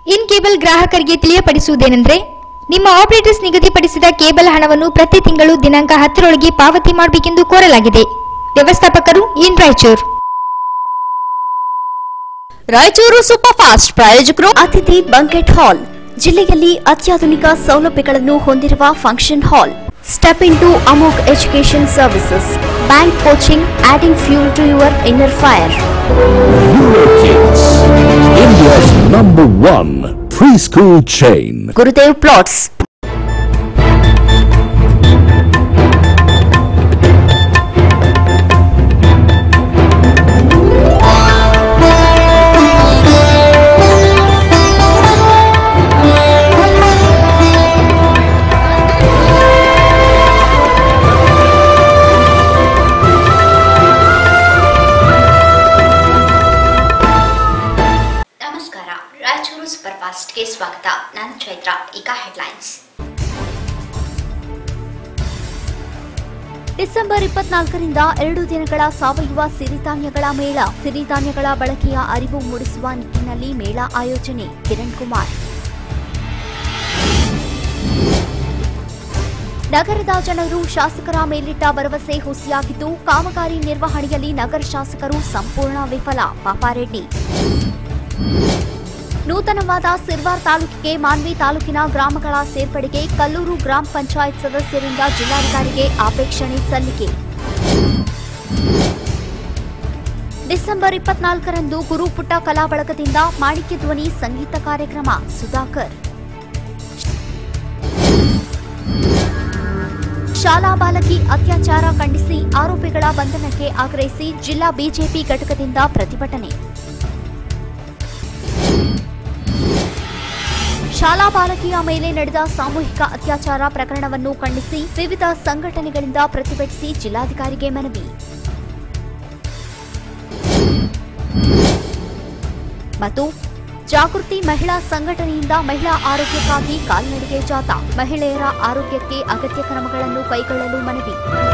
In cable ಗ್ರಾಹಕರಿಗೆ ತಿಳಿಯಪಡಿಸುವುದೇನೆಂದ್ರೆ ನಿಮ್ಮ operators ನಿಗದಿಪಡಿಸಿದ ಕೇಬಲ್ ಹಣವನ್ನು ಪ್ರತಿ ತಿಂಗಳು ದಿನಾಂಕ ಹತ್ತರೊಳಗೆ ಪಾವತಿ ಮಾಡಬೇಕೆಂದು ಕೋರಲಾಗಿದೆ ವ್ಯವಸ್ಥಾಪಕರು in Raichur Raichur super fast ಪ್ರಾಯೋಜಕರು ಅತಿಥಿ ಬಂಕೆಟ್ ಹಾಲ್ ಜಿಲ್ಲೆಯಲ್ಲಿ ಅತ್ಯಾಧುನಿಕ ಸೌಲಭ್ಯಗಳನ್ನು ಹೊಂದಿರುವ function hall step into Amogh education services bank coaching adding fuel to your inner fire Eurokids, India's number one preschool chain. Gurudev plots ನಮಸ್ಕಾರ ರಾಯಚೂರು ಸೂಪರ್ ಫಾಸ್ಟ್ಗೆ ಸ್ವಾಗತ ನಾನು ಚೈತ್ರ ಈಗ ಹೆಡ್ಲೈನ್ಸ್ ಡಿಸೆಂಬರ್ ಇಪ್ಪತ್ನಾಲ್ಕರಿಂದ ಎರಡು ದಿನಗಳ ಸಾವಯವ ಸಿರಿಧಾನ್ಯಗಳ ಮೇಳ ಸಿರಿಧಾನ್ಯಗಳ ಬಳಕೆಯ ಅರಿವು ಮೂಡಿಸುವ ನಿಟ್ಟಿನಲ್ಲಿ ಮೇಳ ಆಯೋಜನೆ ಕಿರಣ್ ಕುಮಾರ್ ನಗರದ ಜನರು ಶಾಸಕರ ಮೇಲಿಟ್ಟ ಭರವಸೆ ಹುಸಿಯಾಗಿದ್ದು ಕಾಮಗಾರಿ ನಿರ್ವಹಣೆಯಲ್ಲಿ ನಗರ ಶಾಸಕರು ಸಂಪೂರ್ಣ ವಿಫಲ ಪಾಪಾರೆಡ್ಡಿ ನೂತನವಾದ ಸಿರ್ವಾರ್ ತಾಲೂಕಿಗೆ ಮಾನ್ವಿ ತಾಲೂಕಿನ ಗ್ರಾಮಗಳ ಸೇರ್ಪಡೆಗೆ ಕಲ್ಲೂರು ಗ್ರಾಮ ಪಂಚಾಯತ್ ಸದಸ್ಯರಿಂದ ಜಿಲ್ಲಾಧಿಕಾರಿಗೆ ಅಪೇಕ್ಷಣೆ ಸಲ್ಲಿಕೆ ಡಿಸೆಂಬರ್ ಇಪ್ಪತ್ನಾಲ್ಕರಂದು ಗುರುಪುಟ್ಟ ಕಲಾ ಬಳಗದಿಂದ ಮಾಣಿಕ್ಯ ಧ್ವನಿ ಸಂಗೀತ ಕಾರ್ಯಕ್ರಮ ಸುಧಾಕರ್ ಶಾಲಾ ಬಾಲಕಿ ಅತ್ಯಾಚಾರ ಖಂಡಿಸಿ ಆರೋಪಿಗಳ ಬಂಧನಕ್ಕೆ ಆಗ್ರಹಿಸಿ ಜಿಲ್ಲಾ ಬಿಜೆಪಿ ಘಟಕದಿಂದ ಪ್ರತಿಭಟನೆ ಶಾಲಾ ಬಾಲಕಿಯ ಮೇಲೆ ನಡೆದ ಸಾಮೂಹಿಕ ಅತ್ಯಾಚಾರ ಪ್ರಕರಣವನ್ನು ಖಂಡಿಸಿ ವಿವಿಧ ಸಂಘಟನೆಗಳಿಂದ ಪ್ರತಿಭಟಿಸಿ ಜಿಲ್ಲಾಧಿಕಾರಿಗೆ ಮನವಿ ಮತ್ತು ಜಾಗೃತಿ ಮಹಿಳಾ ಸಂಘಟನೆಯಿಂದ ಮಹಿಳಾ ಆರೋಗ್ಯಕ್ಕಾಗಿ ಕಾಲ್ನಡಿಗೆ ಜಾಥಾ ಮಹಿಳೆಯರ ಆರೋಗ್ಯಕ್ಕೆ ಅಗತ್ಯ ಕ್ರಮಗಳನ್ನು ಕೈಗೊಳ್ಳಲು ಮನವಿ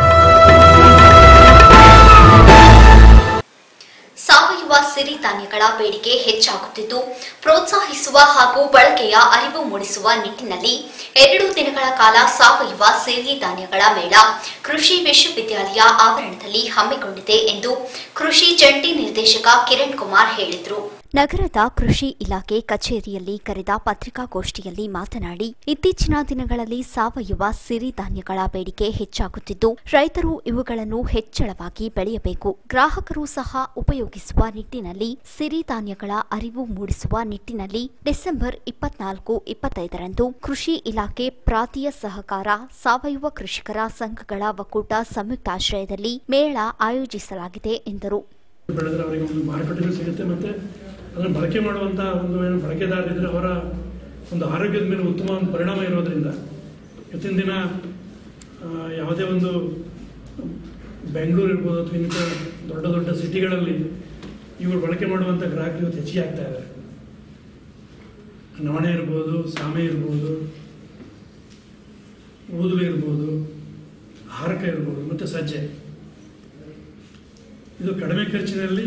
ಸಾವಯವ ಸಿರಿಧಾನ್ಯಗಳ ಬೇಡಿಕೆ ಹೆಚ್ಚಾಗುತ್ತಿದ್ದು ಪ್ರೋತ್ಸಾಹಿಸುವ ಹಾಗೂ ಬಳಕೆಯ ಅರಿವು ಮೂಡಿಸುವ ನಿಟ್ಟಿನಲ್ಲಿ ಎರಡು ದಿನಗಳ ಕಾಲ ಸಾವಯವ ಸಿರಿಧಾನ್ಯಗಳ ಮೇಳ ಕೃಷಿ ವಿಶ್ವವಿದ್ಯಾಲಯ ಆವರಣದಲ್ಲಿ ಹಮ್ಮಿಕೊಂಡಿದೆ ಎಂದು ಕೃಷಿ ಜಂಟಿ ನಿರ್ದೇಶಕ ಕಿರಣ್ ಕುಮಾರ್ ಹೇಳಿದರು ನಗರದ ಕೃಷಿ ಇಲಾಖೆ ಕಚೇರಿಯಲ್ಲಿ ಕರೆದ ಪತ್ರಿಕಾಗೋಷ್ಠಿಯಲ್ಲಿ ಮಾತನಾಡಿ ಇತ್ತೀಚಿನ ದಿನಗಳಲ್ಲಿ ಸಾವಯವ ಸಿರಿಧಾನ್ಯಗಳ ಬೇಡಿಕೆ ಹೆಚ್ಚಾಗುತ್ತಿದ್ದು ರೈತರು ಇವುಗಳನ್ನು ಹೆಚ್ಚಳವಾಗಿ ಬೆಳೆಯಬೇಕು ಗ್ರಾಹಕರು ಸಹ ಉಪಯೋಗಿಸುವ ನಿಟ್ಟಿನಲ್ಲಿ ಸಿರಿಧಾನ್ಯಗಳ ಅರಿವು ಮೂಡಿಸುವ ನಿಟ್ಟಿನಲ್ಲಿ ಡಿಸೆಂಬರ್ ಇಪ್ಪತ್ನಾಲ್ಕು ಇಪ್ಪತ್ತೈದರಂದು ಕೃಷಿ ಇಲಾಖೆ ಪ್ರಾಂತೀಯ ಸಹಕಾರ ಸಾವಯವ ಕೃಷಿಕರ ಸಂಘಗಳ ಒಕ್ಕೂಟ ಸಂಯುಕ್ತಾಶ್ರಯದಲ್ಲಿ ಮೇಳ ಆಯೋಜಿಸಲಾಗಿದೆ ಎಂದರು ಬೆಳೆದ್ರೆ ಅವರಿಗೆ ಒಂದು ಮಾರುಕಟ್ಟೆನೂ ಸಿಗುತ್ತೆ ಮತ್ತು ಅದನ್ನು ಬಳಕೆ ಮಾಡುವಂಥ ಒಂದು ಏನು ಬಳಕೆದಾರರಿದ್ದರೆ ಅವರ ಒಂದು ಆರೋಗ್ಯದ ಮೇಲೆ ಉತ್ತಮ ಒಂದು ಪರಿಣಾಮ ಇರೋದ್ರಿಂದ ಇವತ್ತಿನ ದಿನ ಆ, ಯಾವುದೇ ಒಂದು ಬೆಂಗಳೂರು ಇರ್ಬೋದು ಅಥವಾ ಇನ್ನಿತರ ದೊಡ್ಡ ದೊಡ್ಡ ಸಿಟಿಗಳಲ್ಲಿ ಇವರು ಬಳಕೆ ಮಾಡುವಂಥ ಗ್ರಾಹಕರು ಇವತ್ತು ಹೆಚ್ಚಿಗೆ ಆಗ್ತಾ ಇದ್ದಾರೆ ನವಣೆ ಇರ್ಬೋದು ಸಾಮೆ ಇರ್ಬೋದು ಊದುವೆ ಇರ್ಬೋದು ಹಾರಕ ಇರ್ಬೋದು ಮತ್ತು ಸಜ್ಜೆ ಇದು ಕಡಿಮೆ ಖರ್ಚಿನಲ್ಲಿ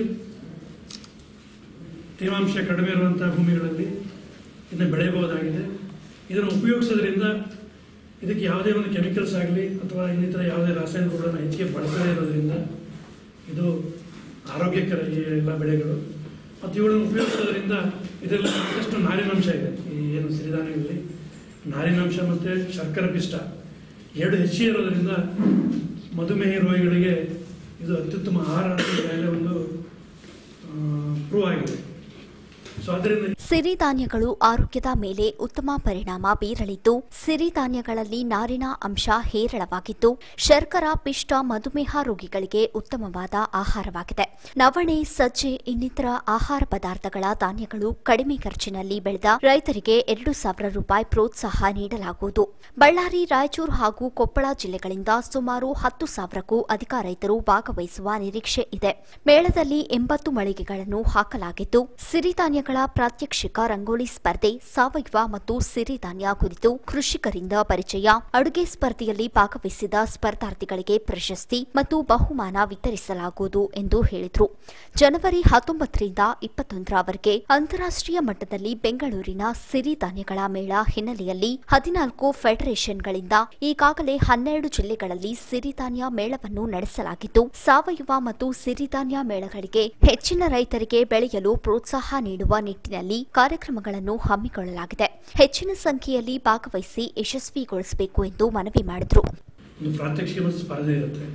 ತೇವಾಂಶ ಕಡಿಮೆ ಇರುವಂಥ ಭೂಮಿಗಳಲ್ಲಿ ಇದನ್ನು ಬೆಳೆಯಬಹುದಾಗಿದೆ ಇದನ್ನು ಉಪಯೋಗಿಸೋದ್ರಿಂದ ಇದಕ್ಕೆ ಯಾವುದೇ ಒಂದು ಕೆಮಿಕಲ್ಸ್ ಆಗಲಿ ಅಥವಾ ಇನ್ನಿತರ ಯಾವುದೇ ರಾಸಾಯನಿಕಗಳನ್ನು ಹೆಚ್ಚಿಗೆ ಬಳಸದೇ ಇರೋದ್ರಿಂದ ಇದು ಆರೋಗ್ಯಕರ ಈ ಎಲ್ಲ ಬೆಳೆಗಳು ಮತ್ತು ಇವುಗಳನ್ನು ಉಪಯೋಗಿಸೋದ್ರಿಂದ ಇದರಲ್ಲಿ ಸಾಕಷ್ಟು ನಾರಿನಾಂಶ ಇದೆ ಈ ಏನು ಸಿರಿಧಾನ್ಯಗಳಲ್ಲಿ ನಾರಿನಾಂಶ ಮತ್ತು ಶರ್ಕರ ಪಿಷ್ಟ ಎರಡು ಹೆಚ್ಚಿಗೆ ಇರೋದ್ರಿಂದ ಮಧುಮೇಹ ರೋಗಿಗಳಿಗೆ ಇದು ಅತ್ಯುತ್ತಮ ಆಹಾರ ಅಂತ ಈಗಾಗಲೇ ಒಂದು ಪ್ರೂವ್ ಆಗಿದೆ ಸೊ ಅದರಿಂದ ಸಿರಿಧಾನ್ಯಗಳು ಆರೋಗ್ಯದ ಮೇಲೆ ಉತ್ತಮ ಪರಿಣಾಮ ಬೀರಲಿದ್ದು ಸಿರಿಧಾನ್ಯಗಳಲ್ಲಿ ನಾರಿನ ಅಂಶ ಹೇರಳವಾಗಿದ್ದು ಶರ್ಕರ ಪಿಷ್ಟ ಮಧುಮೇಹ ರೋಗಿಗಳಿಗೆ ಉತ್ತಮವಾದ ಆಹಾರವಾಗಿದೆ ನವಣೆ ಸಜ್ಜೆ ಇನ್ನಿತರ ಆಹಾರ ಪದಾರ್ಥಗಳ ಧಾನ್ಯಗಳು ಕಡಿಮೆ ಖರ್ಚಿನಲ್ಲಿ ಬೆಳೆದ ರೈತರಿಗೆ ಎರಡು ಸಾವಿರ ರೂಪಾಯಿ ಪ್ರೋತ್ಸಾಹ ನೀಡಲಾಗುವುದು ಬಳ್ಳಾರಿ ರಾಯಚೂರು ಹಾಗೂ ಕೊಪ್ಪಳ ಜಿಲ್ಲೆಗಳಿಂದ ಸುಮಾರು ಹತ್ತು ಸಾವಿರಕ್ಕೂ ಅಧಿಕ ರೈತರು ಭಾಗವಹಿಸುವ ನಿರೀಕ್ಷೆ ಇದೆ ಮೇಳದಲ್ಲಿ ಎಂಬತ್ತು ಮಳಿಗೆಗಳನ್ನು ಹಾಕಲಾಗಿದ್ದು ಸಿರಿಧಾನ್ಯಗಳ ಪ್ರಾತ್ಯಕ್ಷಿಕೆ ಆಕರ್ಷಕ ರಂಗೋಲಿ ಸ್ಪರ್ಧೆ ಸಾವಯವ ಮತ್ತು ಸಿರಿಧಾನ್ಯ ಕುರಿತು ಕೃಷಿಕರಿಂದ ಪರಿಚಯ ಅಡುಗೆ ಸ್ಪರ್ಧೆಯಲ್ಲಿ ಭಾಗವಹಿಸಿದ ಸ್ಪರ್ಧಾರ್ಥಿಗಳಿಗೆ ಪ್ರಶಸ್ತಿ ಮತ್ತು ಬಹುಮಾನ ವಿತರಿಸಲಾಗುವುದು ಎಂದು ಹೇಳಿದರು ಜನವರಿ ಹತ್ತೊಂಬತ್ತರಿಂದ ಇಪ್ಪತ್ತೊಂದರವರೆಗೆ ಅಂತಾರಾಷ್ಟ್ರೀಯ ಮಟ್ಟದಲ್ಲಿ ಬೆಂಗಳೂರಿನ ಸಿರಿಧಾನ್ಯಗಳ ಮೇಳ ಹಿನ್ನೆಲೆಯಲ್ಲಿ ಹದಿನಾಲ್ಕು ಫೆಡರೇಷನ್ಗಳಿಂದ ಈಗಾಗಲೇ ಹನ್ನೆರಡು ಜಿಲ್ಲೆಗಳಲ್ಲಿ ಸಿರಿಧಾನ್ಯ ಮೇಳವನ್ನು ನಡೆಸಲಾಗಿದ್ದು ಸಾವಯವ ಮತ್ತು ಸಿರಿಧಾನ್ಯ ಮೇಳಗಳಿಗೆ ಹೆಚ್ಚಿನ ರೈತರಿಗೆ ಬೆಳೆಯಲು ಪ್ರೋತ್ಸಾಹ ನೀಡುವ ನಿಟ್ಟಿನಲ್ಲಿ ಕಾರ್ಯಕ್ರಮಗಳನ್ನು ಹಮ್ಮಿಕೊಳ್ಳಲಾಗಿದೆ ಹೆಚ್ಚಿನ ಸಂಖ್ಯೆಯಲ್ಲಿ ಭಾಗವಹಿಸಿ ಯಶಸ್ವಿಗೊಳಿಸಬೇಕು ಎಂದು ಮನವಿ ಮಾಡಿದರು ಒಂದು ಪ್ರಾತ್ಯಕ್ಷಿಕೆ ಮತ್ತು ಸ್ಪರ್ಧೆ ಇರುತ್ತೆ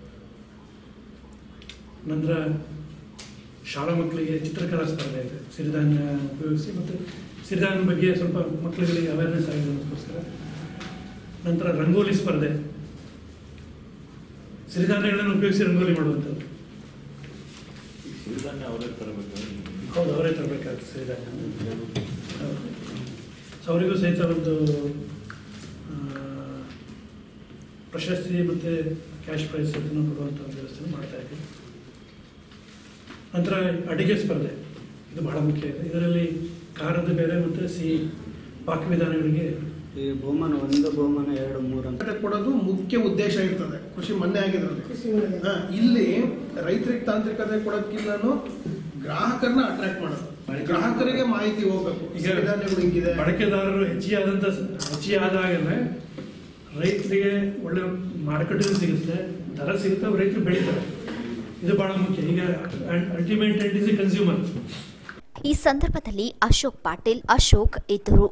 ನಂತರ ಶಾಲಾ ಮಕ್ಕಳಿಗೆ ಚಿತ್ರಕಲಾ ಸ್ಪರ್ಧೆ ಇದೆ ಸಿರಿಧಾನ್ಯ ಉಪಯೋಗಿಸಿ ಮತ್ತು ಸಿರಿಧಾನ್ಯದ ಬಗ್ಗೆ ಸ್ವಲ್ಪ ಮಕ್ಕಳುಗಳಿಗೆ ಅವೇರ್ನೆಸ್ ಆಗಿದೆ ಅದಕ್ಕೋಸ್ಕರ ನಂತರ ರಂಗೋಲಿ ಸ್ಪರ್ಧೆ ಸಿರಿಧಾನ್ಯಗಳನ್ನು ಉಪಯೋಗಿಸಿ ರಂಗೋಲಿ ಮಾಡುವಂಥದ್ದು ಹೌದು ಅವರೇ ತರಬೇಕಾಗುತ್ತೆ ಸಿರಿಧಾನ್ಯ ಹೌದು. ಸೊ ಅವರಿಗೂ ಸಹಿತ ಒಂದು ಆ, ಪ್ರಶಸ್ತಿ ಮತ್ತು ಕ್ಯಾಶ್ ಪ್ರೈಸ್ ಇದನ್ನು ಕೊಡುವಂಥ ಒಂದು ವ್ಯವಸ್ಥೆ ಮಾಡ್ತಾ ಇದ್ದೀವಿ ನಂತರ ಅಡಿಗೆ ಸ್ಪರ್ಧೆ ಇದು ಬಹಳ ಮುಖ್ಯ ಇದೆ ಇದರಲ್ಲಿ ಖಾರದ ಬೇರೆ ಮತ್ತು ಸಿಹಿ ಪಾಕವಿಧಾನಗಳಿಗೆ ಈ ಬಹುಮಾನ ಒಂದು ಬಹುಮಾನ ಎರಡು ಮೂರು ಅಂತ ಮಾರುಕಟ್ಟೆ ಕೊಡೋದು ಮುಖ್ಯ ಉದ್ದೇಶ ಇರ್ತದೆ ಕೃಷಿ ಮೊನ್ನೆ ಆಗಿದ್ರಲ್ಲಿ ಹಾ, ಇಲ್ಲಿ ರೈತರಿಗೆ ತಾಂತ್ರಿಕತೆ ಕೊಡೋದಕ್ಕಿಲ್ಲನು ಗ್ರಾಹಕರನ್ನ ಅಟ್ರಾಕ್ಟ್ ಮಾಡೋದು ಗ್ರಾಹಕರಿಗೆ ಮಾಹಿತಿ ಹೋಗ್ಬೇಕು ಈಗ ಸಿರಿಧಾನ್ಯಗಳು ಹಿಂಗಿದೆ ಬಳಕೆದಾರರು ಹೆಚ್ಚಿಗೆ ಆದಂಥ ಹೆಚ್ಚಿಗೆ ಆದಾಗಲೇ ರೈತರಿಗೆ ಒಳ್ಳೆ ಮಾರುಕಟ್ಟೆ ಸಿಗುತ್ತೆ ದರ ಸಿಗುತ್ತೆ ಅವ್ರು ರೈತರು ಬೆಳೀತಾರೆ ಇದು ಬಹಳ ಮುಖ್ಯ ಈಗ ultimate end is a consumer ಈ ಸಂದರ್ಭದಲ್ಲಿ ಅಶೋಕ್ ಪಾಟೀಲ್ ಅಶೋಕ್ ಇದ್ದರು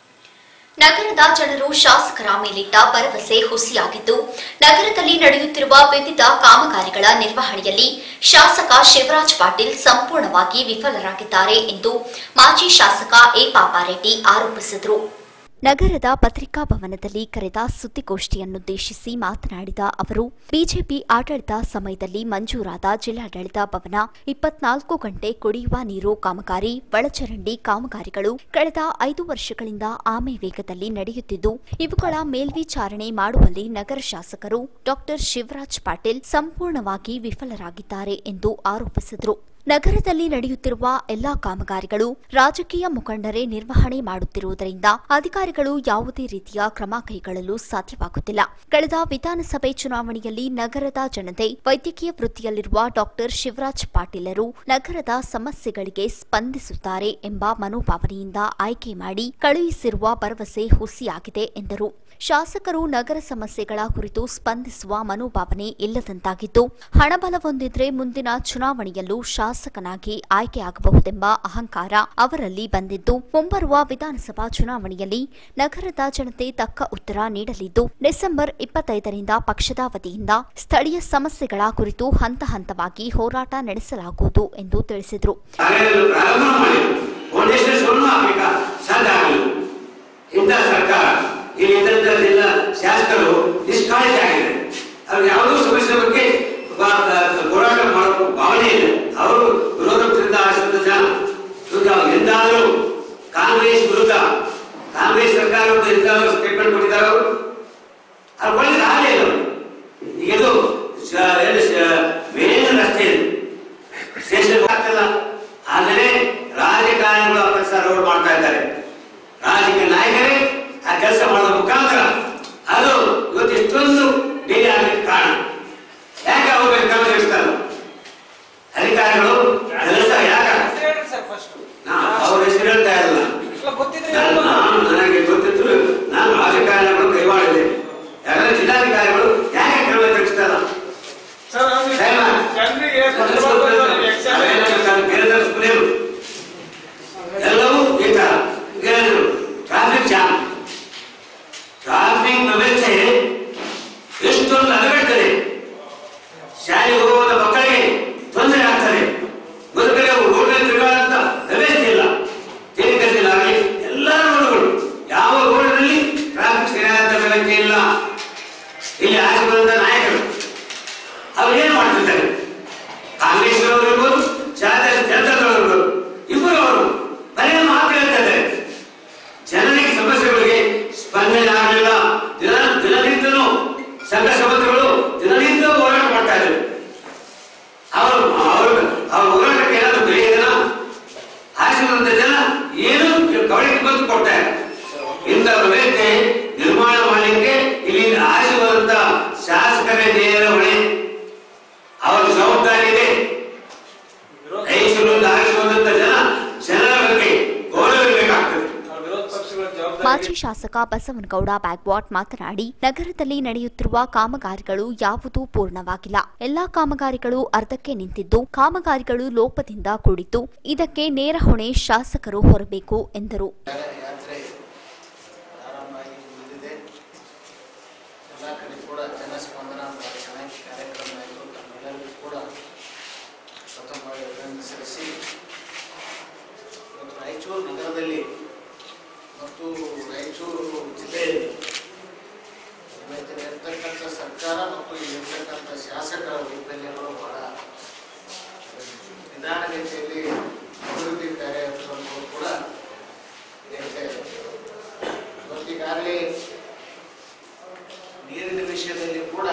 ನಗರದ ಜನರು ಶಾಸಕರ ಮೇಲಿಟ್ಟ ಭರವಸೆ ಹುಸಿಯಾಗಿದ್ದು ನಗರದಲ್ಲಿ ನಡೆಯುತ್ತಿರುವ ವಿವಿಧ ಕಾಮಗಾರಿಗಳ ನಿರ್ವಹಣೆಯಲ್ಲಿ ಶಾಸಕ ಶಿವರಾಜ್ ಪಾಟೀಲ್ ಸಂಪೂರ್ಣವಾಗಿ ವಿಫಲರಾಗಿದ್ದಾರೆ ಎಂದು ಮಾಜಿ ಶಾಸಕ ಎ ಪಾಪಾರೆಡ್ಡಿ ಆರೋಪಿಸಿದರು ನಗರದ ಪತ್ರಿಕಾ ಭವನದಲ್ಲಿ ಕರೆದ ಸುದ್ದಿಗೋಷ್ಠಿಯನ್ನುದ್ದೇಶಿಸಿ ಮಾತನಾಡಿದ ಅವರು ಬಿಜೆಪಿ ಆಡಳಿತ ಸಮಯದಲ್ಲಿ ಮಂಜೂರಾದ ಜಿಲ್ಲಾಡಳಿತ ಭವನ ಇಪ್ಪತ್ನಾಲ್ಕು ಗಂಟೆ ಕುಡಿಯುವ ನೀರು ಕಾಮಗಾರಿ ಒಳಚರಂಡಿ ಕಾಮಗಾರಿಗಳು ಕಳೆದ ಐದು ವರ್ಷಗಳಿಂದ ಆಮೆ ವೇಗದಲ್ಲಿ ನಡೆಯುತ್ತಿದ್ದು ಇವುಗಳ ಮೇಲ್ವಿಚಾರಣೆ ಮಾಡುವಲ್ಲಿ ನಗರ ಶಾಸಕರು ಡಾಕ್ಟರ್ ಶಿವರಾಜ್ ಪಾಟೀಲ್ ಸಂಪೂರ್ಣವಾಗಿ ವಿಫಲರಾಗಿದ್ದಾರೆ ಎಂದು ಆರೋಪಿಸಿದರು ನಗರದಲ್ಲಿ ನಡೆಯುತ್ತಿರುವ ಎಲ್ಲಾ ಕಾಮಗಾರಿಗಳು ರಾಜಕೀಯ ಮುಖಂಡರೇ ನಿರ್ವಹಣೆ ಮಾಡುತ್ತಿರುವುದರಿಂದ ಅಧಿಕಾರಿಗಳು ಯಾವುದೇ ರೀತಿಯ ಕ್ರಮ ಕೈಗೊಳ್ಳಲು ಸಾಧ್ಯವಾಗುತ್ತಿಲ್ಲ ಕಳೆದ ವಿಧಾನಸಭೆ ಚುನಾವಣೆಯಲ್ಲಿ ನಗರದ ಜನತೆ ವೈದ್ಯಕೀಯ ವೃತ್ತಿಯಲ್ಲಿರುವ ಡಾಕ್ಟರ್ ಶಿವರಾಜ್ ಪಾಟೀಲರು ನಗರದ ಸಮಸ್ಯೆಗಳಿಗೆ ಸ್ಪಂದಿಸುತ್ತಾರೆ ಎಂಬ ಮನೋಭಾವನೆಯಿಂದ ಆಯ್ಕೆ ಮಾಡಿ ಕಳುಹಿಸಿರುವ ಭರವಸೆ ಹುಸಿಯಾಗಿದೆ ಎಂದರು ಶಾಸಕರು ನಗರ ಸಮಸ್ಯೆಗಳ ಕುರಿತು ಸ್ಪಂದಿಸುವ ಮನೋಭಾವನೆ ಇಲ್ಲದಂತಾಗಿದ್ದು ಹಣಬಲ ಹೊಂದಿದ್ರೆ ಮುಂದಿನ ಚುನಾವಣೆಯಲ್ಲೂ ಶಾಸಕನಾಗಿ ಆಯ್ಕೆಯಾಗಬಹುದೆಂಬ ಅಹಂಕಾರ ಅವರಲ್ಲಿ ಬಂದಿದ್ದು ಮುಂಬರುವ ವಿಧಾನಸಭಾ ಚುನಾವಣೆಯಲ್ಲಿ ನಗರದ ಜನತೆ ತಕ್ಕ ಉತ್ತರ ನೀಡಲಿದ್ದು ಡಿಸೆಂಬರ್ ಇಪ್ಪತ್ತೈದರಿಂದ ಪಕ್ಷದ ವತಿಯಿಂದ ಸ್ಥಳೀಯ ಸಮಸ್ಯೆಗಳ ಕುರಿತು ಹಂತ ಹಂತವಾಗಿ ಹೋರಾಟ ನಡೆಸಲಾಗುವುದು ಎಂದು ತಿಳಿಸಿದರು ಕಾರ್ಯವನ್ನು ಪ್ರಾರಂಭ ಮಾಡಿ ಫೌಂಡೇಶನ್ ಶುರು ಆಗಬೇಕಾ ಸಾಧ್ಯ ಆಗಲಿಲ್ಲ ಇಂಥ ಸರ್ಕಾರ ಇಲ್ಲಿ ಇದ್ದಂಥ ಜಿಲ್ಲಾ ಶಾಸಕರು ನಿಷ್ಕಾಳಜಿ ಆಗಿದೆ ಅವ್ರಿಗೆ ಯಾವುದೋ ಸಮಸ್ಯೆ ಬಗ್ಗೆ ಬ- ಬ- ಹೋರಾಟ ಮಾಡೋ ಭಾವನೆ ಇಲ್ಲ ಅವರು ವಿರೋಧ ಪಕ್ಷದಿಂದ ಆರಿಸಿದ ಜನ ಇವಾಗ ಎಂದಾದರೂ ಕಾಂಗ್ರೆಸ್ ವಿರುದ್ಧ ಕಾಂಗ್ರೆಸ್ ಸರ್ಕಾರ ಎಂದಾದರೂ ಸ್ಟೇಟ್ಮೆಂಟ್ ಕೊಟ್ಟಿದ್ದಾರೆ ಅವರು ಅವ್ರು ಒಳ್ಳೆ ಆಗಲೇ ಇಲ್ಲ ಅವ್ರು. ಈಗ ಇದು ಶ- ಏನು ಶ- ಮೇನ್ ರಸ್ತೆ ಇದು ಸ್ಟೇಷನ್ ಆಗ್ತಿಲ್ಲ ಆದರೆ ರಾಜಕಾರಣಿಗಳು ಆ ಕೆಲಸ ರೋಡ್ ಮಾಡ್ತಾ ಇದ್ದಾರೆ ರಾಜಕೀಯ ನಾಯಕರೇ ಆ ಕೆಲಸ ಮಾಡೋ ಮುಖಾಂತರ ಅದು ಇವತ್ತು ಇಷ್ಟೊಂದು ಡಿಲೇ ಆಗಲಿಕ್ಕೆ ಕಾರಣ ಯಾಕೆ ಅವ್ರ ಮೇಲೆ ಕ್ರಮ ಜರುಗಿಸ್ತಾರೆ ಅಧಿಕಾರಿಗಳು ಕೆಲಸ ಯಾಕೆ ನಾ- ಅವ್ರ ಹೆಸರು ಹೇಳ್ತಾ ಇರಲ್ಲ ನಾನು ನಾನು ನನಗೆ ಗೊತ್ತಿದ್ರು ನಾನು ರಾಜಕಾರಣಿಗಳು ಕೈವಾಡಿದೆ ಯಾಕಂದ್ರೆ ಜಿಲ್ಲಾಧಿಕಾರಿಗಳು ಯಾಕೆ ಕ್ರಮ ಜರುಗಿಸ್ತಾರ ಎಲ್ಲವೂ ಈ ತರ ಏನಾದ್ರು ಟ್ರಾಫಿಕ್ ಜಾಮ್ ಟ್ರಾಫಿಕ್ ವ್ಯವಸ್ಥೆ ಎಷ್ಟೊಂದು ಅಲಗಡ್ತದೆ ಶಾಲೆಗೆ ಹೋಗುವ ಮಕ್ಕಳಿಗೆ ತೊಂದರೆ ಆಗ್ತದೆ ಒಂದು ಕಡೆ ರೋಡ್ನಲ್ಲಿ ತಿರುಗಾಡುತ್ತಾ ಇಂಥ ವ್ಯವಸ್ಥೆ ನಿರ್ಮಾಣ ಮಾಡಲಿಕ್ಕೆ ಇಲ್ಲಿ ಆಶೀರ್ವಾದಂತ ಶಾಸಕರೇ ನೇರ ಹೊಣೆ ಅವರ ಜವಾಬ್ದಾರಿ ಇದೆ ರೈತರು ಆಶೀರ್ವಾದಂತ ಜನ ಜನರ ಬಗ್ಗೆ ಗೌರವ ಇರಬೇಕಾಗ್ತದೆ ಮಾಜಿ ಶಾಸಕ ಬಸವನಗೌಡ ಬ್ಯಾಗ್ವಾಟ್ ಮಾತನಾಡಿ ನಗರದಲ್ಲಿ ನಡೆಯುತ್ತಿರುವ ಕಾಮಗಾರಿಗಳು ಯಾವುದೂ ಪೂರ್ಣವಾಗಿಲ್ಲ ಎಲ್ಲಾ ಕಾಮಗಾರಿಗಳು ಅರ್ಧಕ್ಕೆ ನಿಂತಿದ್ದು ಕಾಮಗಾರಿಗಳು ಲೋಪದಿಂದ ಕೂಡಿದ್ದು ಇದಕ್ಕೆ ನೇರ ಹೊಣೆ ಶಾಸಕರು ಹೊರಬೇಕು ಎಂದರು ಯಾತ್ರೆ ಪ್ರಾರಂಭವಾಗಿ ಮುಗಿದಿದೆ ಎಲ್ಲ ಕಡೆ ಕೂಡ ಜನಸ್ಪಂದನ ಬಹಳ ಚೆನ್ನಾಗಿ ಕಾರ್ಯಕ್ರಮ ಆಯಿತು ತಮ್ಮೆಲ್ಲರಿಗೂ ಕೂಡ ಪ್ರಥಮವಾಗಿ ಅಭಿನಂದನೆ ಸಲ್ಲಿಸಿ ಇವತ್ತು ರಾಯಚೂರು ನಗರದಲ್ಲಿ ಮತ್ತು ರಾಯಚೂರು ಜಿಲ್ಲೆಯಲ್ಲಿ ಇವತ್ತಿನ ಇರ್ತಕ್ಕಂಥ ಸರ್ಕಾರ ಮತ್ತು ಇಲ್ಲಿರ್ತಕ್ಕಂಥ ಶಾಸಕರ ವೈಫಲ್ಯಗಳು ಬಹಳ ನಿಧಾನಗತಿಯಲ್ಲಿ ಅಭಿವೃದ್ಧಿ ಕಾರ್ಯಕ್ರಮಗಳು ಕೂಡ ಹೇಳ್ತಾ ಇದ್ದಾರೆ ಇವತ್ತಿಗಾಗಲೇ ನೀರಿನ ವಿಷಯದಲ್ಲಿ ಕೂಡ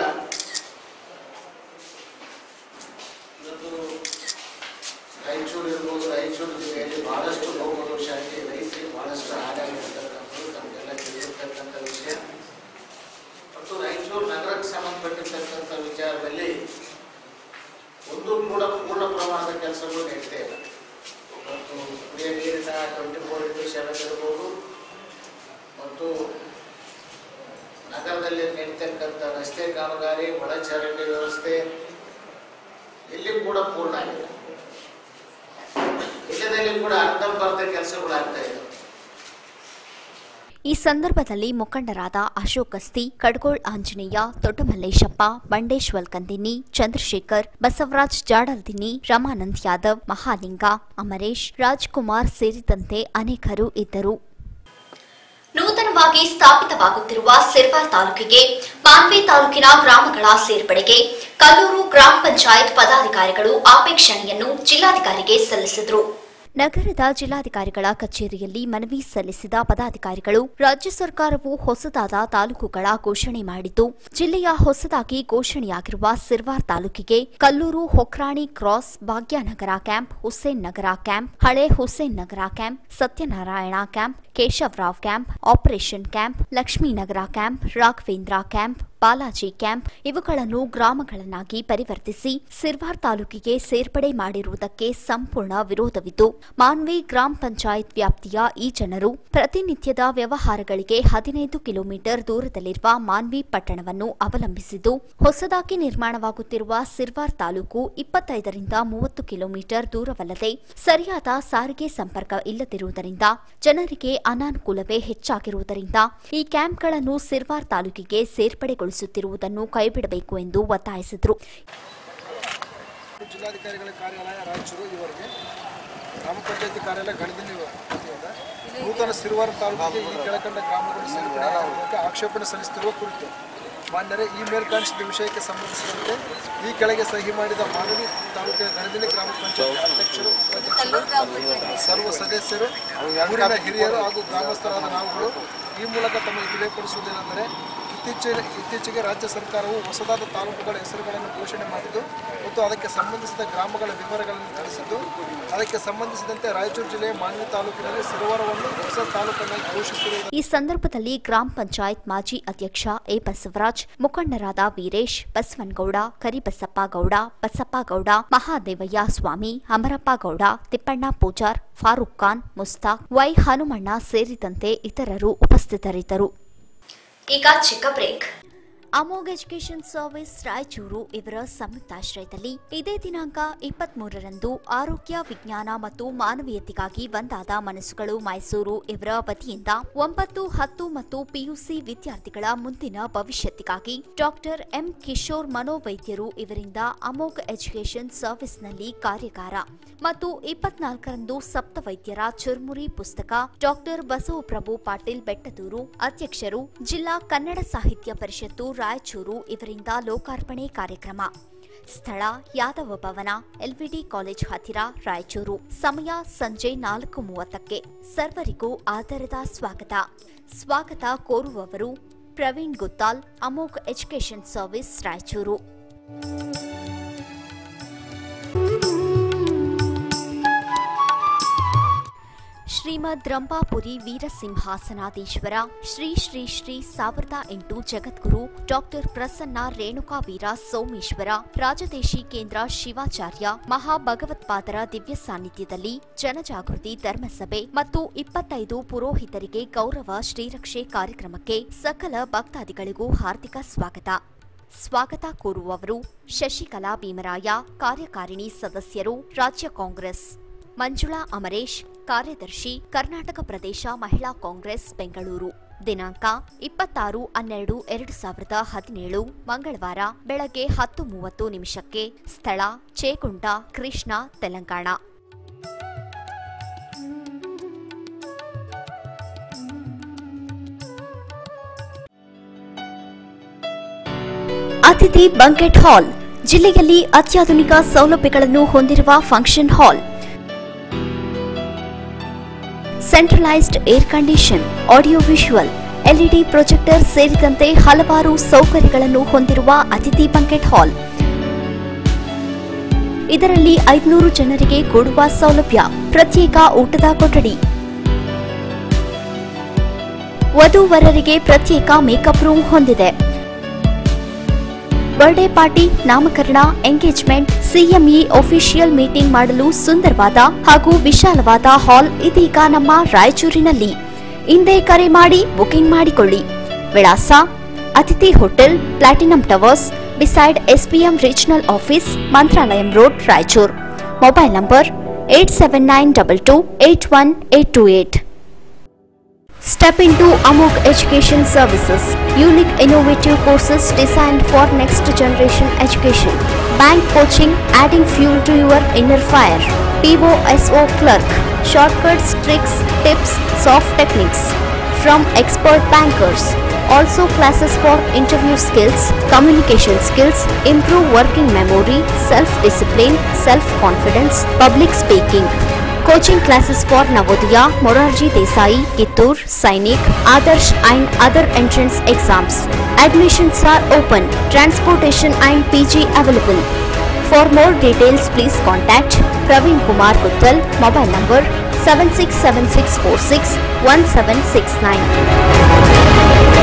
ಇವತ್ತು ರಾಯಚೂರು ಇರ್ಬೋದು ರಾಯಚೂರು ಜಿಲ್ಲೆಯಲ್ಲಿ ಬಹಳಷ್ಟು ಲೋಪದೋಷ ಆಗಿ ರೈತರಿಗೆ ಬಹಳಷ್ಟು ಹಾನಿಯಾಗಿರ್ತಕ್ಕಂಥದ್ದು ತಮಗೆಲ್ಲ ತಿಳಿದಿರ್ತಕ್ಕಂಥ ವಿಷಯ ಮತ್ತು ರಾಯಚೂರು ನಗರಕ್ಕೆ ಸಂಬಂಧಪಟ್ಟಿರ್ತಕ್ಕಂಥ ವಿಚಾರದಲ್ಲಿ ಒಂದು ಕೂಡ ಪೂರ್ಣ ಪ್ರಮಾಣದ ಕೆಲಸಗಳು ನಡೀತಾ ಇಲ್ಲ ಮತ್ತು ಕುಡಿಯ ನೀರಿನ ಟ್ವೆಂಟಿ ಫೋರ್ ಇಂಟು ಸೆವೆನ್ ಇರ್ಬೋದು ಮತ್ತು ನಗರದಲ್ಲಿ ನಡೀತಕ್ಕಂಥ ರಸ್ತೆ ಕಾಮಗಾರಿ ಒಳಚರಂಡಿ ವ್ಯವಸ್ಥೆ ಇಲ್ಲಿ ಕೂಡ ಪೂರ್ಣ ಆಗಿಲ್ಲ ಇಲ್ಲದಲ್ಲಿ ಕೂಡ ಅರ್ಧಂಬರ್ಧ ಕೆಲಸಗಳು ಆಗ್ತಾ ಇದ್ದಾವೆ ಈ ಸಂದರ್ಭದಲ್ಲಿ ಮುಖಂಡರಾದ ಅಶೋಕ್ ಅಸ್ತಿ ಕಡ್ಗೋಳ್ ಆಂಜನೇಯ ದೊಡ್ಡಮಲ್ಲೇಶಪ್ಪ ಬಂಡೇಶ್ವಲ್ ಕಂದಿನಿ ಚಂದ್ರಶೇಖರ್ ಬಸವರಾಜ್ ಜಾಡಲ್ದಿನಿ ರಮಾನಂದ್ ಯಾದವ್ ಮಹಾಲಿಂಗ ಅಮರೇಶ್ ರಾಜ್ಕುಮಾರ್ ಸೇರಿದಂತೆ ಅನೇಕರು ಇದ್ದರು ನೂತನವಾಗಿ ಸ್ಥಾಪಿತವಾಗುತ್ತಿರುವ ಸಿರ್ವಾರ್ ತಾಲೂಕಿಗೆ ಮಾನ್ವಿ ತಾಲೂಕಿನ ಗ್ರಾಮಗಳ ಸೇರ್ಪಡೆಗೆ ಕಲ್ಲೂರು ಗ್ರಾಮ ಪಂಚಾಯತ್ ಪದಾಧಿಕಾರಿಗಳು ಅಪೇಕ್ಷಣೆಯನ್ನು ಜಿಲ್ಲಾಧಿಕಾರಿಗೆ ಸಲ್ಲಿಸಿದರು ನಗರದ ಜಿಲ್ಲಾಧಿಕಾರಿಗಳ ಕಚೇರಿಯಲ್ಲಿ ಮನವಿ ಸಲ್ಲಿಸಿದ ಪದಾಧಿಕಾರಿಗಳು ರಾಜ್ಯ ಸರ್ಕಾರವು ಹೊಸದಾದ ತಾಲೂಕುಗಳ ಘೋಷಣೆ ಮಾಡಿದ್ದು ಜಿಲ್ಲೆಯ ಹೊಸದಾಗಿ ಘೋಷಣೆಯಾಗಿರುವ ಸಿರ್ವಾರ್ ತಾಲೂಕಿಗೆ Kallur Hokrani cross Bhagyanagar camp Hussain Nagar camp ಹಳೆ Hussain Nagar camp Satyanarayana camp Keshavrao camp operation camp Lakshminagar camp Raghavendra camp Balaji camp ಇವುಗಳನ್ನು ಗ್ರಾಮಗಳನ್ನಾಗಿ ಪರಿವರ್ತಿಸಿ ಸಿರ್ವಾರ್ ತಾಲೂಕಿಗೆ ಸೇರ್ಪಡೆ ಮಾಡಿರುವುದಕ್ಕೆ ಸಂಪೂರ್ಣ ವಿರೋಧವಿದ್ದು ಮಾನ್ವಿ ಗ್ರಾಮ ಪಂಚಾಯತ್ ವ್ಯಾಪ್ತಿಯ ಈ ಜನರು ಪ್ರತಿನಿತ್ಯದ ವ್ಯವಹಾರಗಳಿಗೆ ಹದಿನೈದು ಕಿಲೋಮೀಟರ್ ದೂರದಲ್ಲಿರುವ ಮಾನ್ವಿ ಪಟ್ಟಣವನ್ನು ಅವಲಂಬಿಸಿದ್ದು ಹೊಸದಾಗಿ ನಿರ್ಮಾಣವಾಗುತ್ತಿರುವ ಸಿರ್ವಾರ್ ತಾಲೂಕು ಇಪ್ಪತ್ತೈದರಿಂದ ಮೂವತ್ತು ಕಿಲೋಮೀಟರ್ ದೂರವಲ್ಲದೆ ಸರಿಯಾದ ಸಾರಿಗೆ ಸಂಪರ್ಕ ಇಲ್ಲದಿರುವುದರಿಂದ ಜನರಿಗೆ ಅನಾನುಕೂಲವೇ ಹೆಚ್ಚಾಗಿರುವುದರಿಂದ ಈ ಕ್ಯಾಂಪ್ಗಳನ್ನು ಸಿರ್ವಾರ್ ತಾಲೂಕಿಗೆ ಸೇರ್ಪಡೆಗೊಳಿಸುತ್ತಿರುವುದನ್ನು ಕೈಬಿಡಬೇಕು ಎಂದು ಒತ್ತಾಯಿಸಿದರು ಜಿಲ್ಲಾಧಿಕಾರಿಗಳ ಕಾರ್ಯಾಲಯ ರಾಯಚೂರು ಇವರಿಗೆ ಗ್ರಾಮ ಪಂಚಾಯತಿ ಕಾರ್ಯಾಲಯ ಗಣದಿನ ವತಿಯಿಂದ ನೂತನ ಸಿರುವಾರ ತಾಲೂಕಿಗೆ ಈ ಕೆಳಕಂಡ ಗ್ರಾಮಗಳು ಸೇರ್ಪಡೆ ಆಗುವುದಕ್ಕೆ ಆಕ್ಷೇಪಣೆ ಸಲ್ಲಿಸುತ್ತಿರುವ ಕುರಿತು ಮಾನ್ಯರೇ ಈ ಮೇಲ್ಕಾಣಿಸಿದ ವಿಷಯಕ್ಕೆ ಸಂಬಂಧಿಸಿದಂತೆ ಈ ಕೆಳಗೆ ಸಹಿ ಮಾಡಿದ ಮಾನವಿ ತಾಲೂಕಿನ ಗಣದಿನ ಗ್ರಾಮ ಪಂಚಾಯತ್ ಅಧ್ಯಕ್ಷರು ಉಪಾಧ್ಯಕ್ಷರು ಸರ್ವ ಸದಸ್ಯರು ಊರಿನ ಹಿರಿಯರು ಹಾಗೂ ಗ್ರಾಮಸ್ಥರಾದ ನಾವುಗಳು ಈ ಮೂಲಕ ತಮಗೆ ತಿಳಿಯಪಡಿಸುವುದೇನೆಂದರೆ ಇತ್ತೀಚೆಗೆ ಇತ್ತೀಚೆಗೆ ರಾಜ್ಯ ಸರ್ಕಾರವು ಹೊಸದಾದ ತಾಲೂಕುಗಳ ಹೆಸರುಗಳನ್ನು ಘೋಷಣೆ ಮಾಡಿದ್ದು ಮತ್ತು ಅದಕ್ಕೆ ಸಂಬಂಧಿಸಿದ ಗ್ರಾಮಗಳ ವಿವರಗಳನ್ನು ತಿಳಿಸಿದ್ದು ಅದಕ್ಕೆ ಸಂಬಂಧಿಸಿದಂತೆ ರಾಯಚೂರು ಜಿಲ್ಲೆಯ ಮಾನ್ವಿ ತಾಲೂಕಿನಲ್ಲಿ ಸಿರುವಾರವನ್ನು ಹೊಸ ತಾಲೂಕನ್ನಾಗಿ ಘೋಷಿಸಿರುವುದು ಈ ಸಂದರ್ಭದಲ್ಲಿ ಗ್ರಾಮ ಪಂಚಾಯತ್ ಮಾಜಿ ಅಧ್ಯಕ್ಷ ಎ ಬಸವರಾಜ್ ಮುಖಂಡರಾದ ವೀರೇಶ್ ಬಸವನಗೌಡ ಕರಿಬಸಪ್ಪ ಗೌಡ ಬಸಪ್ಪ ಗೌಡ ಮಹಾದೇವಯ್ಯ ಸ್ವಾಮಿ ಅಮರಪ್ಪ ಗೌಡ ತಿಪ್ಪಣ್ಣ ಪೂಜಾರ್ ಫಾರೂಕ್ ಖಾನ್ ಮುಸ್ತಾಕ್ ವೈ ಹನುಮಣ್ಣ ಸೇರಿದಂತೆ ಇತರರು ಉಪಸ್ಥಿತರಿದ್ದರು ಈಗ ಚಿಕ್ಕ break Amogh education service Raichur ಇವರ ಸಂಯುಕ್ತಾಶ್ರಯದಲ್ಲಿ ಇದೇ ದಿನಾಂಕ ಇಪ್ಪತ್ಮೂರರಂದು ಆರೋಗ್ಯ ವಿಜ್ಞಾನ ಮತ್ತು ಮಾನವೀಯತೆಗಾಗಿ ಒಂದಾದ ಮನಸ್ಸುಗಳು ಮೈಸೂರು ಇವರ ವತಿಯಿಂದ ಒಂಬತ್ತು ಹತ್ತು ಮತ್ತು ಪಿಯುಸಿ ವಿದ್ಯಾರ್ಥಿಗಳ ಮುಂದಿನ ಭವಿಷ್ಯತ್ತಿಗಾಗಿ ಡಾಕ್ಟರ್ ಎಂ ಕಿಶೋರ್ ಮನೋವೈದ್ಯರು ಇವರಿಂದ ಅಮೋಘ್ ಎಜುಕೇಷನ್ ಸರ್ವಿಸ್ನಲ್ಲಿ ಕಾರ್ಯಾಗಾರ ಮತ್ತು ಇಪ್ಪತ್ನಾಲ್ಕರಂದು ಸಪ್ತವೈದ್ಯರ ಚುರ್ಮುರಿ ಪುಸ್ತಕ ಡಾಕ್ಟರ್ ಬಸವಪ್ರಭು ಪಾಟೀಲ್ ಬೆಟ್ಟದೂರು ಅಧ್ಯಕ್ಷರು ಜಿಲ್ಲಾ ಕನ್ನಡ ಸಾಹಿತ್ಯ ಪರಿಷತ್ತು ರಾಯಚೂರು ಇವರಿಂದ ಲೋಕಾರ್ಪಣೆ ಕಾರ್ಯಕ್ರಮ ಸ್ಥಳ ಯಾದವ ಭವನ ಎಲ್ವಿಡಿ ಕಾಲೇಜ್ ಹತ್ತಿರ ರಾಯಚೂರು ಸಮಯ ಸಂಜೆ ನಾಲ್ಕು ಮೂವತ್ತಕ್ಕೆ ಸರ್ವರಿಗೂ ಆಧಾರದ ಸ್ವಾಗತ ಸ್ವಾಗತ ಕೋರುವವರು ಪ್ರವೀಣ್ ಗುತ್ತಾಲ್ ಅಮೋಘ್ ಎಜುಕೇಷನ್ ಸರ್ವಿಸ್ ರಾಯಚೂರು ಶ್ರೀ ಶ್ರೀಮದ್ ರಂಭಾಪುರಿ ವೀರಸಿಂಹಾಸನಾಧೀಶ್ವರ ಶ್ರೀ ಶ್ರೀ ಶ್ರೀ ಸಾವಿರದ ಎಂಟು ಜಗದ್ಗುರು ಡಾಕ್ಟರ್ ಪ್ರಸನ್ನ ರೇಣುಕಾವೀರ ಸೋಮೇಶ್ವರ ರಾಜದೇಶಿ ಕೇಂದ್ರ ಶಿವಾಚಾರ್ಯ ಮಹಾಭಗವತ್ಪಾದರ ದಿವ್ಯ ಸಾನ್ನಿಧ್ಯದಲ್ಲಿ ಜನಜಾಗೃತಿ ಧರ್ಮಸಭೆ ಮತ್ತು ಇಪ್ಪತ್ತೈದು ಪುರೋಹಿತರಿಗೆ ಗೌರವ ಶ್ರೀರಕ್ಷೆ ಕಾರ್ಯಕ್ರಮಕ್ಕೆ ಸಕಲ ಭಕ್ತಾದಿಗಳಿಗೂ ಹಾರ್ದಿಕ ಸ್ವಾಗತ ಸ್ವಾಗತ ಕೋರುವವರು ಶಶಿಕಲಾ ಭೀಮರಾಯ ಕಾರ್ಯಕಾರಿಣಿ ಸದಸ್ಯರು ರಾಜ್ಯ ಕಾಂಗ್ರೆಸ್ ಮಂಜುಳಾ ಅಮರೇಶ್ ಕಾರ್ಯದರ್ಶಿ ಕರ್ನಾಟಕ ಪ್ರದೇಶ ಮಹಿಳಾ ಕಾಂಗ್ರೆಸ್ ಬೆಂಗಳೂರು ದಿನಾಂಕ ಇಪ್ಪತ್ತಾರು ಹನ್ನೆರಡು ಎರಡು ಸಾವಿರದ ಹದಿನೇಳು ಮಂಗಳವಾರ ಬೆಳಗ್ಗೆ ಹತ್ತು ಮೂವತ್ತು ನಿಮಿಷಕ್ಕೆ ಸ್ಥಳ ಚೇಕುಂಟ ಕೃಷ್ಣ ತೆಲಂಗಾಣ ಅತಿಥಿ ಬಂಕೆಟ್ ಹಾಲ್ ಜಿಲ್ಲೆಯಲ್ಲಿ ಅತ್ಯಾಧುನಿಕ ಸೌಲಭ್ಯಗಳನ್ನು ಹೊಂದಿರುವ function hall centralised air condition audio visual LED projector ಸೇರಿದಂತೆ ಹಲವಾರು ಸೌಕರ್ಯಗಳನ್ನು ಹೊಂದಿರುವ ಅತಿಥಿ ಬಂಕೆಟ್ ಹಾಲ್ ಇದರಲ್ಲಿ ಐದುನೂರು ಜನರಿಗೆ ಕೊಡುವ ಸೌಲಭ್ಯ ಪ್ರತ್ಯೇಕ ಊಟದ ಕೊಠಡಿ ವಧೂವರರಿಗೆ ಪ್ರತ್ಯೇಕ ಮೇಕಪ್ ರೂಮ್ ಹೊಂದಿದೆ ಬರ್ಡೇ ಪಾರ್ಟಿ ನಾಮಕರಣ ಎಂಗೇಜ್ಮೆಂಟ್ ಸಿಎಂಇ ಅಫಿಷಿಯಲ್ ಮೀಟಿಂಗ್ ಮಾಡಲು ಸುಂದರವಾದ ಹಾಗೂ ವಿಶಾಲವಾದ ಹಾಲ್ ಇದೀಗ ನಮ್ಮ ರಾಯಚೂರಿನಲ್ಲಿ ಹಿಂದೆ ಕರೆ ಮಾಡಿ ಬುಕಿಂಗ್ ಮಾಡಿಕೊಳ್ಳಿ ವಿಳಾಸ Atithi hotel platinum towers beside SBM regional office Mantralayam road Raichur mobile number eight seven nine double two eight one eight two eight Step into Amok Education Services, unique innovative courses designed for next generation education. Bank coaching, adding fuel to your inner fire. POSO clerk, shortcuts, tricks, tips, soft techniques from expert bankers. Also classes for interview skills, communication skills, improve working memory, self-discipline, self-confidence, public speaking. Coaching classes for Navodaya, Morarji Desai, Kittur, Sainik, Adarsh and other entrance exams. Admissions are open. Transportation and PG available. For more details, please contact Praveen Kumar Guttal, mobile number 7676461769.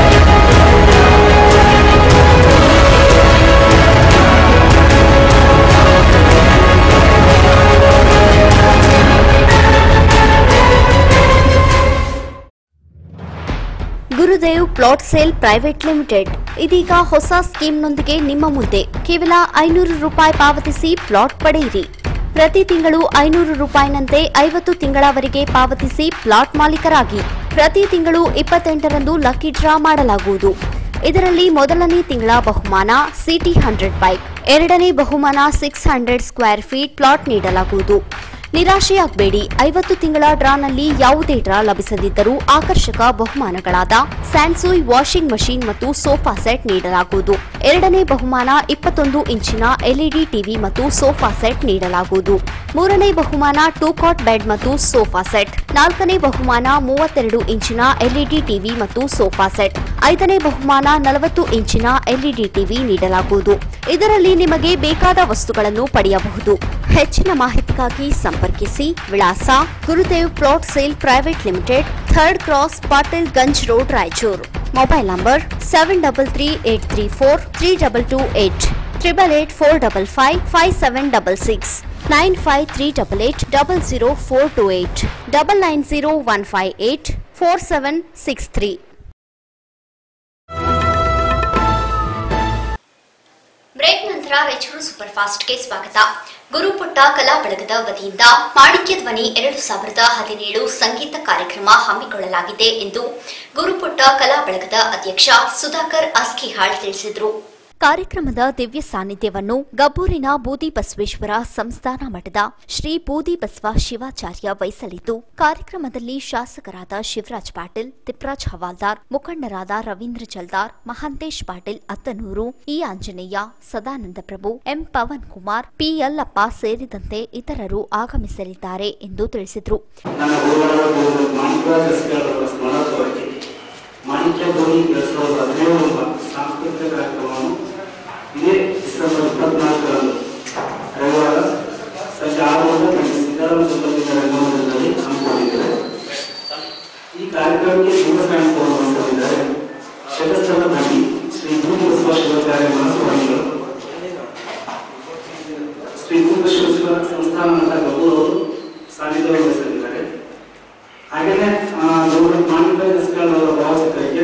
Gurudev plot sale private limited ಇದೀಗ ಹೊಸ ಸ್ಕೀಮ್ನೊಂದಿಗೆ ನಿಮ್ಮ ಮುಂದೆ ಕೇವಲ ಐನೂರು ರೂಪಾಯಿ ಪಾವತಿಸಿ plot ಪಡೆಯಿರಿ ಪ್ರತಿ ತಿಂಗಳು ಐನೂರು ರೂಪಾಯಿನಂತೆ ಐವತ್ತು ತಿಂಗಳವರೆಗೆ ಪಾವತಿಸಿ ಪ್ಲಾಟ್ ಮಾಲೀಕರಾಗಿ ಪ್ರತಿ ತಿಂಗಳು ಇಪ್ಪತ್ತೆಂಟರಂದು ಲಕ್ಕಿ ಡ್ರಾ ಮಾಡಲಾಗುವುದು ಇದರಲ್ಲಿ ಮೊದಲನೇ ತಿಂಗಳ ಬಹುಮಾನ ಸಿಟಿ ಹಂಡ್ರೆಡ್ ಬೈಕ್ ಎರಡನೇ ಬಹುಮಾನ six hundred square feet plot ನೀಡಲಾಗುವುದು ನಿರಾಶೆಯಾಗಬೇಡಿ ಐವತ್ತು ತಿಂಗಳ ಡ್ರಾನಲ್ಲಿ ಯಾವುದೇ ಡ್ರಾ ಲಭಿಸದಿದ್ದರೂ ಆಕರ್ಷಕ ಬಹುಮಾನಗಳಾದ ಸ್ಯಾನ್ಸುಯ್ ವಾಷಿಂಗ್ ಮಷೀನ್ ಮತ್ತು ಸೋಫಾ ಸೆಟ್ ನೀಡಲಾಗುವುದು ಎರಡನೇ ಬಹುಮಾನ ಇಪ್ಪತ್ತೊಂದು ಇಂಚಿನ ಎಲ್ಇಡಿ ಟಿವಿ ಮತ್ತು ಸೋಫಾ ಸೆಟ್ ನೀಡಲಾಗುವುದು ಮೂರನೇ ಬಹುಮಾನ ಟೂ ಕಾಟ್ ಬೆಡ್ ಮತ್ತು ಸೋಫಾ ಸೆಟ್ ನಾಲ್ಕನೇ ಬಹುಮಾನ ಮೂವತ್ತೆರಡು ಇಂಚಿನ ಎಲ್ಇಡಿ ಟಿವಿ ಮತ್ತು ಸೋಫಾ ಸೆಟ್ ಐದನೇ ಬಹುಮಾನ ನಲವತ್ತು ಇಂಚಿನ ಎಲ್ಇಡಿ ಟಿವಿ ನೀಡಲಾಗುವುದು ಇದರಲ್ಲಿ ನಿಮಗೆ ಬೇಕಾದ ವಸ್ತುಗಳನ್ನು ಪಡೆಯಬಹುದು ಹೆಚ್ಚಿನ ಮಾಹಿತಿಗಾಗಿ ಸಂಪರ್ಕಿಸಿ ವಿಳಾಸ Gurudev plot sale private limited third cross Patil Gunj road Raichur mobile number seven double three eight three four three double two eight triple eight four double five five seven double six nine five three double eight double zero four two eight double nine zero one five eight four seven six three break ನಂತರ Raichur super ಫಾಸ್ಟ್ಗೆ ಸ್ವಾಗತ ಗುರುಪುಟ್ಟ ಕಲಾ ಬಳಗದ ವತಿಯಿಂದ ಮಾಣಿಕ್ಯ ಧ್ವನಿ ಎರಡು ಸಾವಿರದ ಹದಿನೇಳು ಸಂಗೀತ ಕಾರ್ಯಕ್ರಮ ಹಮ್ಮಿಕೊಳ್ಳಲಾಗಿದೆ ಎಂದು ಗುರುಪುಟ್ಟ ಕಲಾ ಬಳಗದ ಅಧ್ಯಕ್ಷ ಸುಧಾಕರ್ ಅಸ್ಕಿಹಾಳ್ ತಿಳಿಸಿದರು ಕಾರ್ಯಕ್ರಮದ ದಿವ್ಯ ಸಾನ್ನಿಧ್ಯವನ್ನು ಗಬ್ಬೂರಿನ ಬೂದಿ ಬಸವೇಶ್ವರ ಸಂಸ್ಥಾನ ಮಠದ ಶ್ರೀ ಬೂದಿ ಬಸವ ಶಿವಾಚಾರ್ಯ ವಹಿಸಲಿದ್ದು ಕಾರ್ಯಕ್ರಮದಲ್ಲಿ ಶಾಸಕರಾದ ಶಿವರಾಜ್ ಪಾಟೀಲ್ ತಿಪ್ರಾಜ್ ಹವಾಲ್ದಾರ್ ಮುಖಂಡರಾದ Ravindra Jaldar Mahantesh Patil Attanur E Anjaneya Sadananda Prabhu M Pavan Kumar P Yallappa ಸೇರಿದಂತೆ ಇತರರು ಆಗಮಿಸಲಿದ್ದಾರೆ ಎಂದು ತಿಳಿಸಿದರು ನನ್ನ ಗುರುಗಳ ಗುರು ಮಾಣಿಕ್ಯರಾಜ ಎಸ್ಪಿಯವರ ಸ್ಮರಣಾರ್ಥವಾಗಿ ಮಾಣಿಕ್ಯ ಧ್ವನಿ ಎರಡು ಸಾವಿರದ ಹದಿನೇಳು ಎಂಬ ಸಾಂಸ್ಕೃತಿಕ ಕಾರ್ಯಕ್ರಮವನ್ನು ಇದೇ ಡಿಸೆಂಬರ್ ಇಪ್ಪತ್ನಾಲ್ಕರಂದು ರವಿವಾರ ಸಂಜೆ ಆರು ಗಂಟೆ ನಮ್ಮ ಸಿದ್ದರಾಮ ಸುತ್ತಲಿನ ರಂಗಮಂದಿರದಲ್ಲಿ ಹಮ್ಮಿಕೊಂಡಿದ್ದೇವೆ ಕಾರ್ಯಕ್ರಮಕ್ಕೆ ದೇವಸ್ಥಾನವನ್ನು ವಹಿಸಲಿದ್ದಾರೆ ಶತಸ್ಥಲ ನಟಿ ಶ್ರೀ ಭೂಮಿ ಬಸವ ಶಿವಾಚಾರ್ಯ ಮನಸ್ಸುವಾಣಿಗಳು ಶ್ರೀ ಭೂಮಿ ಶಿವ ಸಂಸ್ಥಾನದ ಗೌರವ ಅವರು ಸಾನ್ನಿಧ್ಯ ವಹಿಸಲಿದ್ದಾರೆ ಹಾಗೆಯೇ ಗೌರವ ಮಾಣಿಕ ಗಸ್ಕಾಲ್ ಅವರ ಭಾವಚಿತ್ರಕ್ಕೆ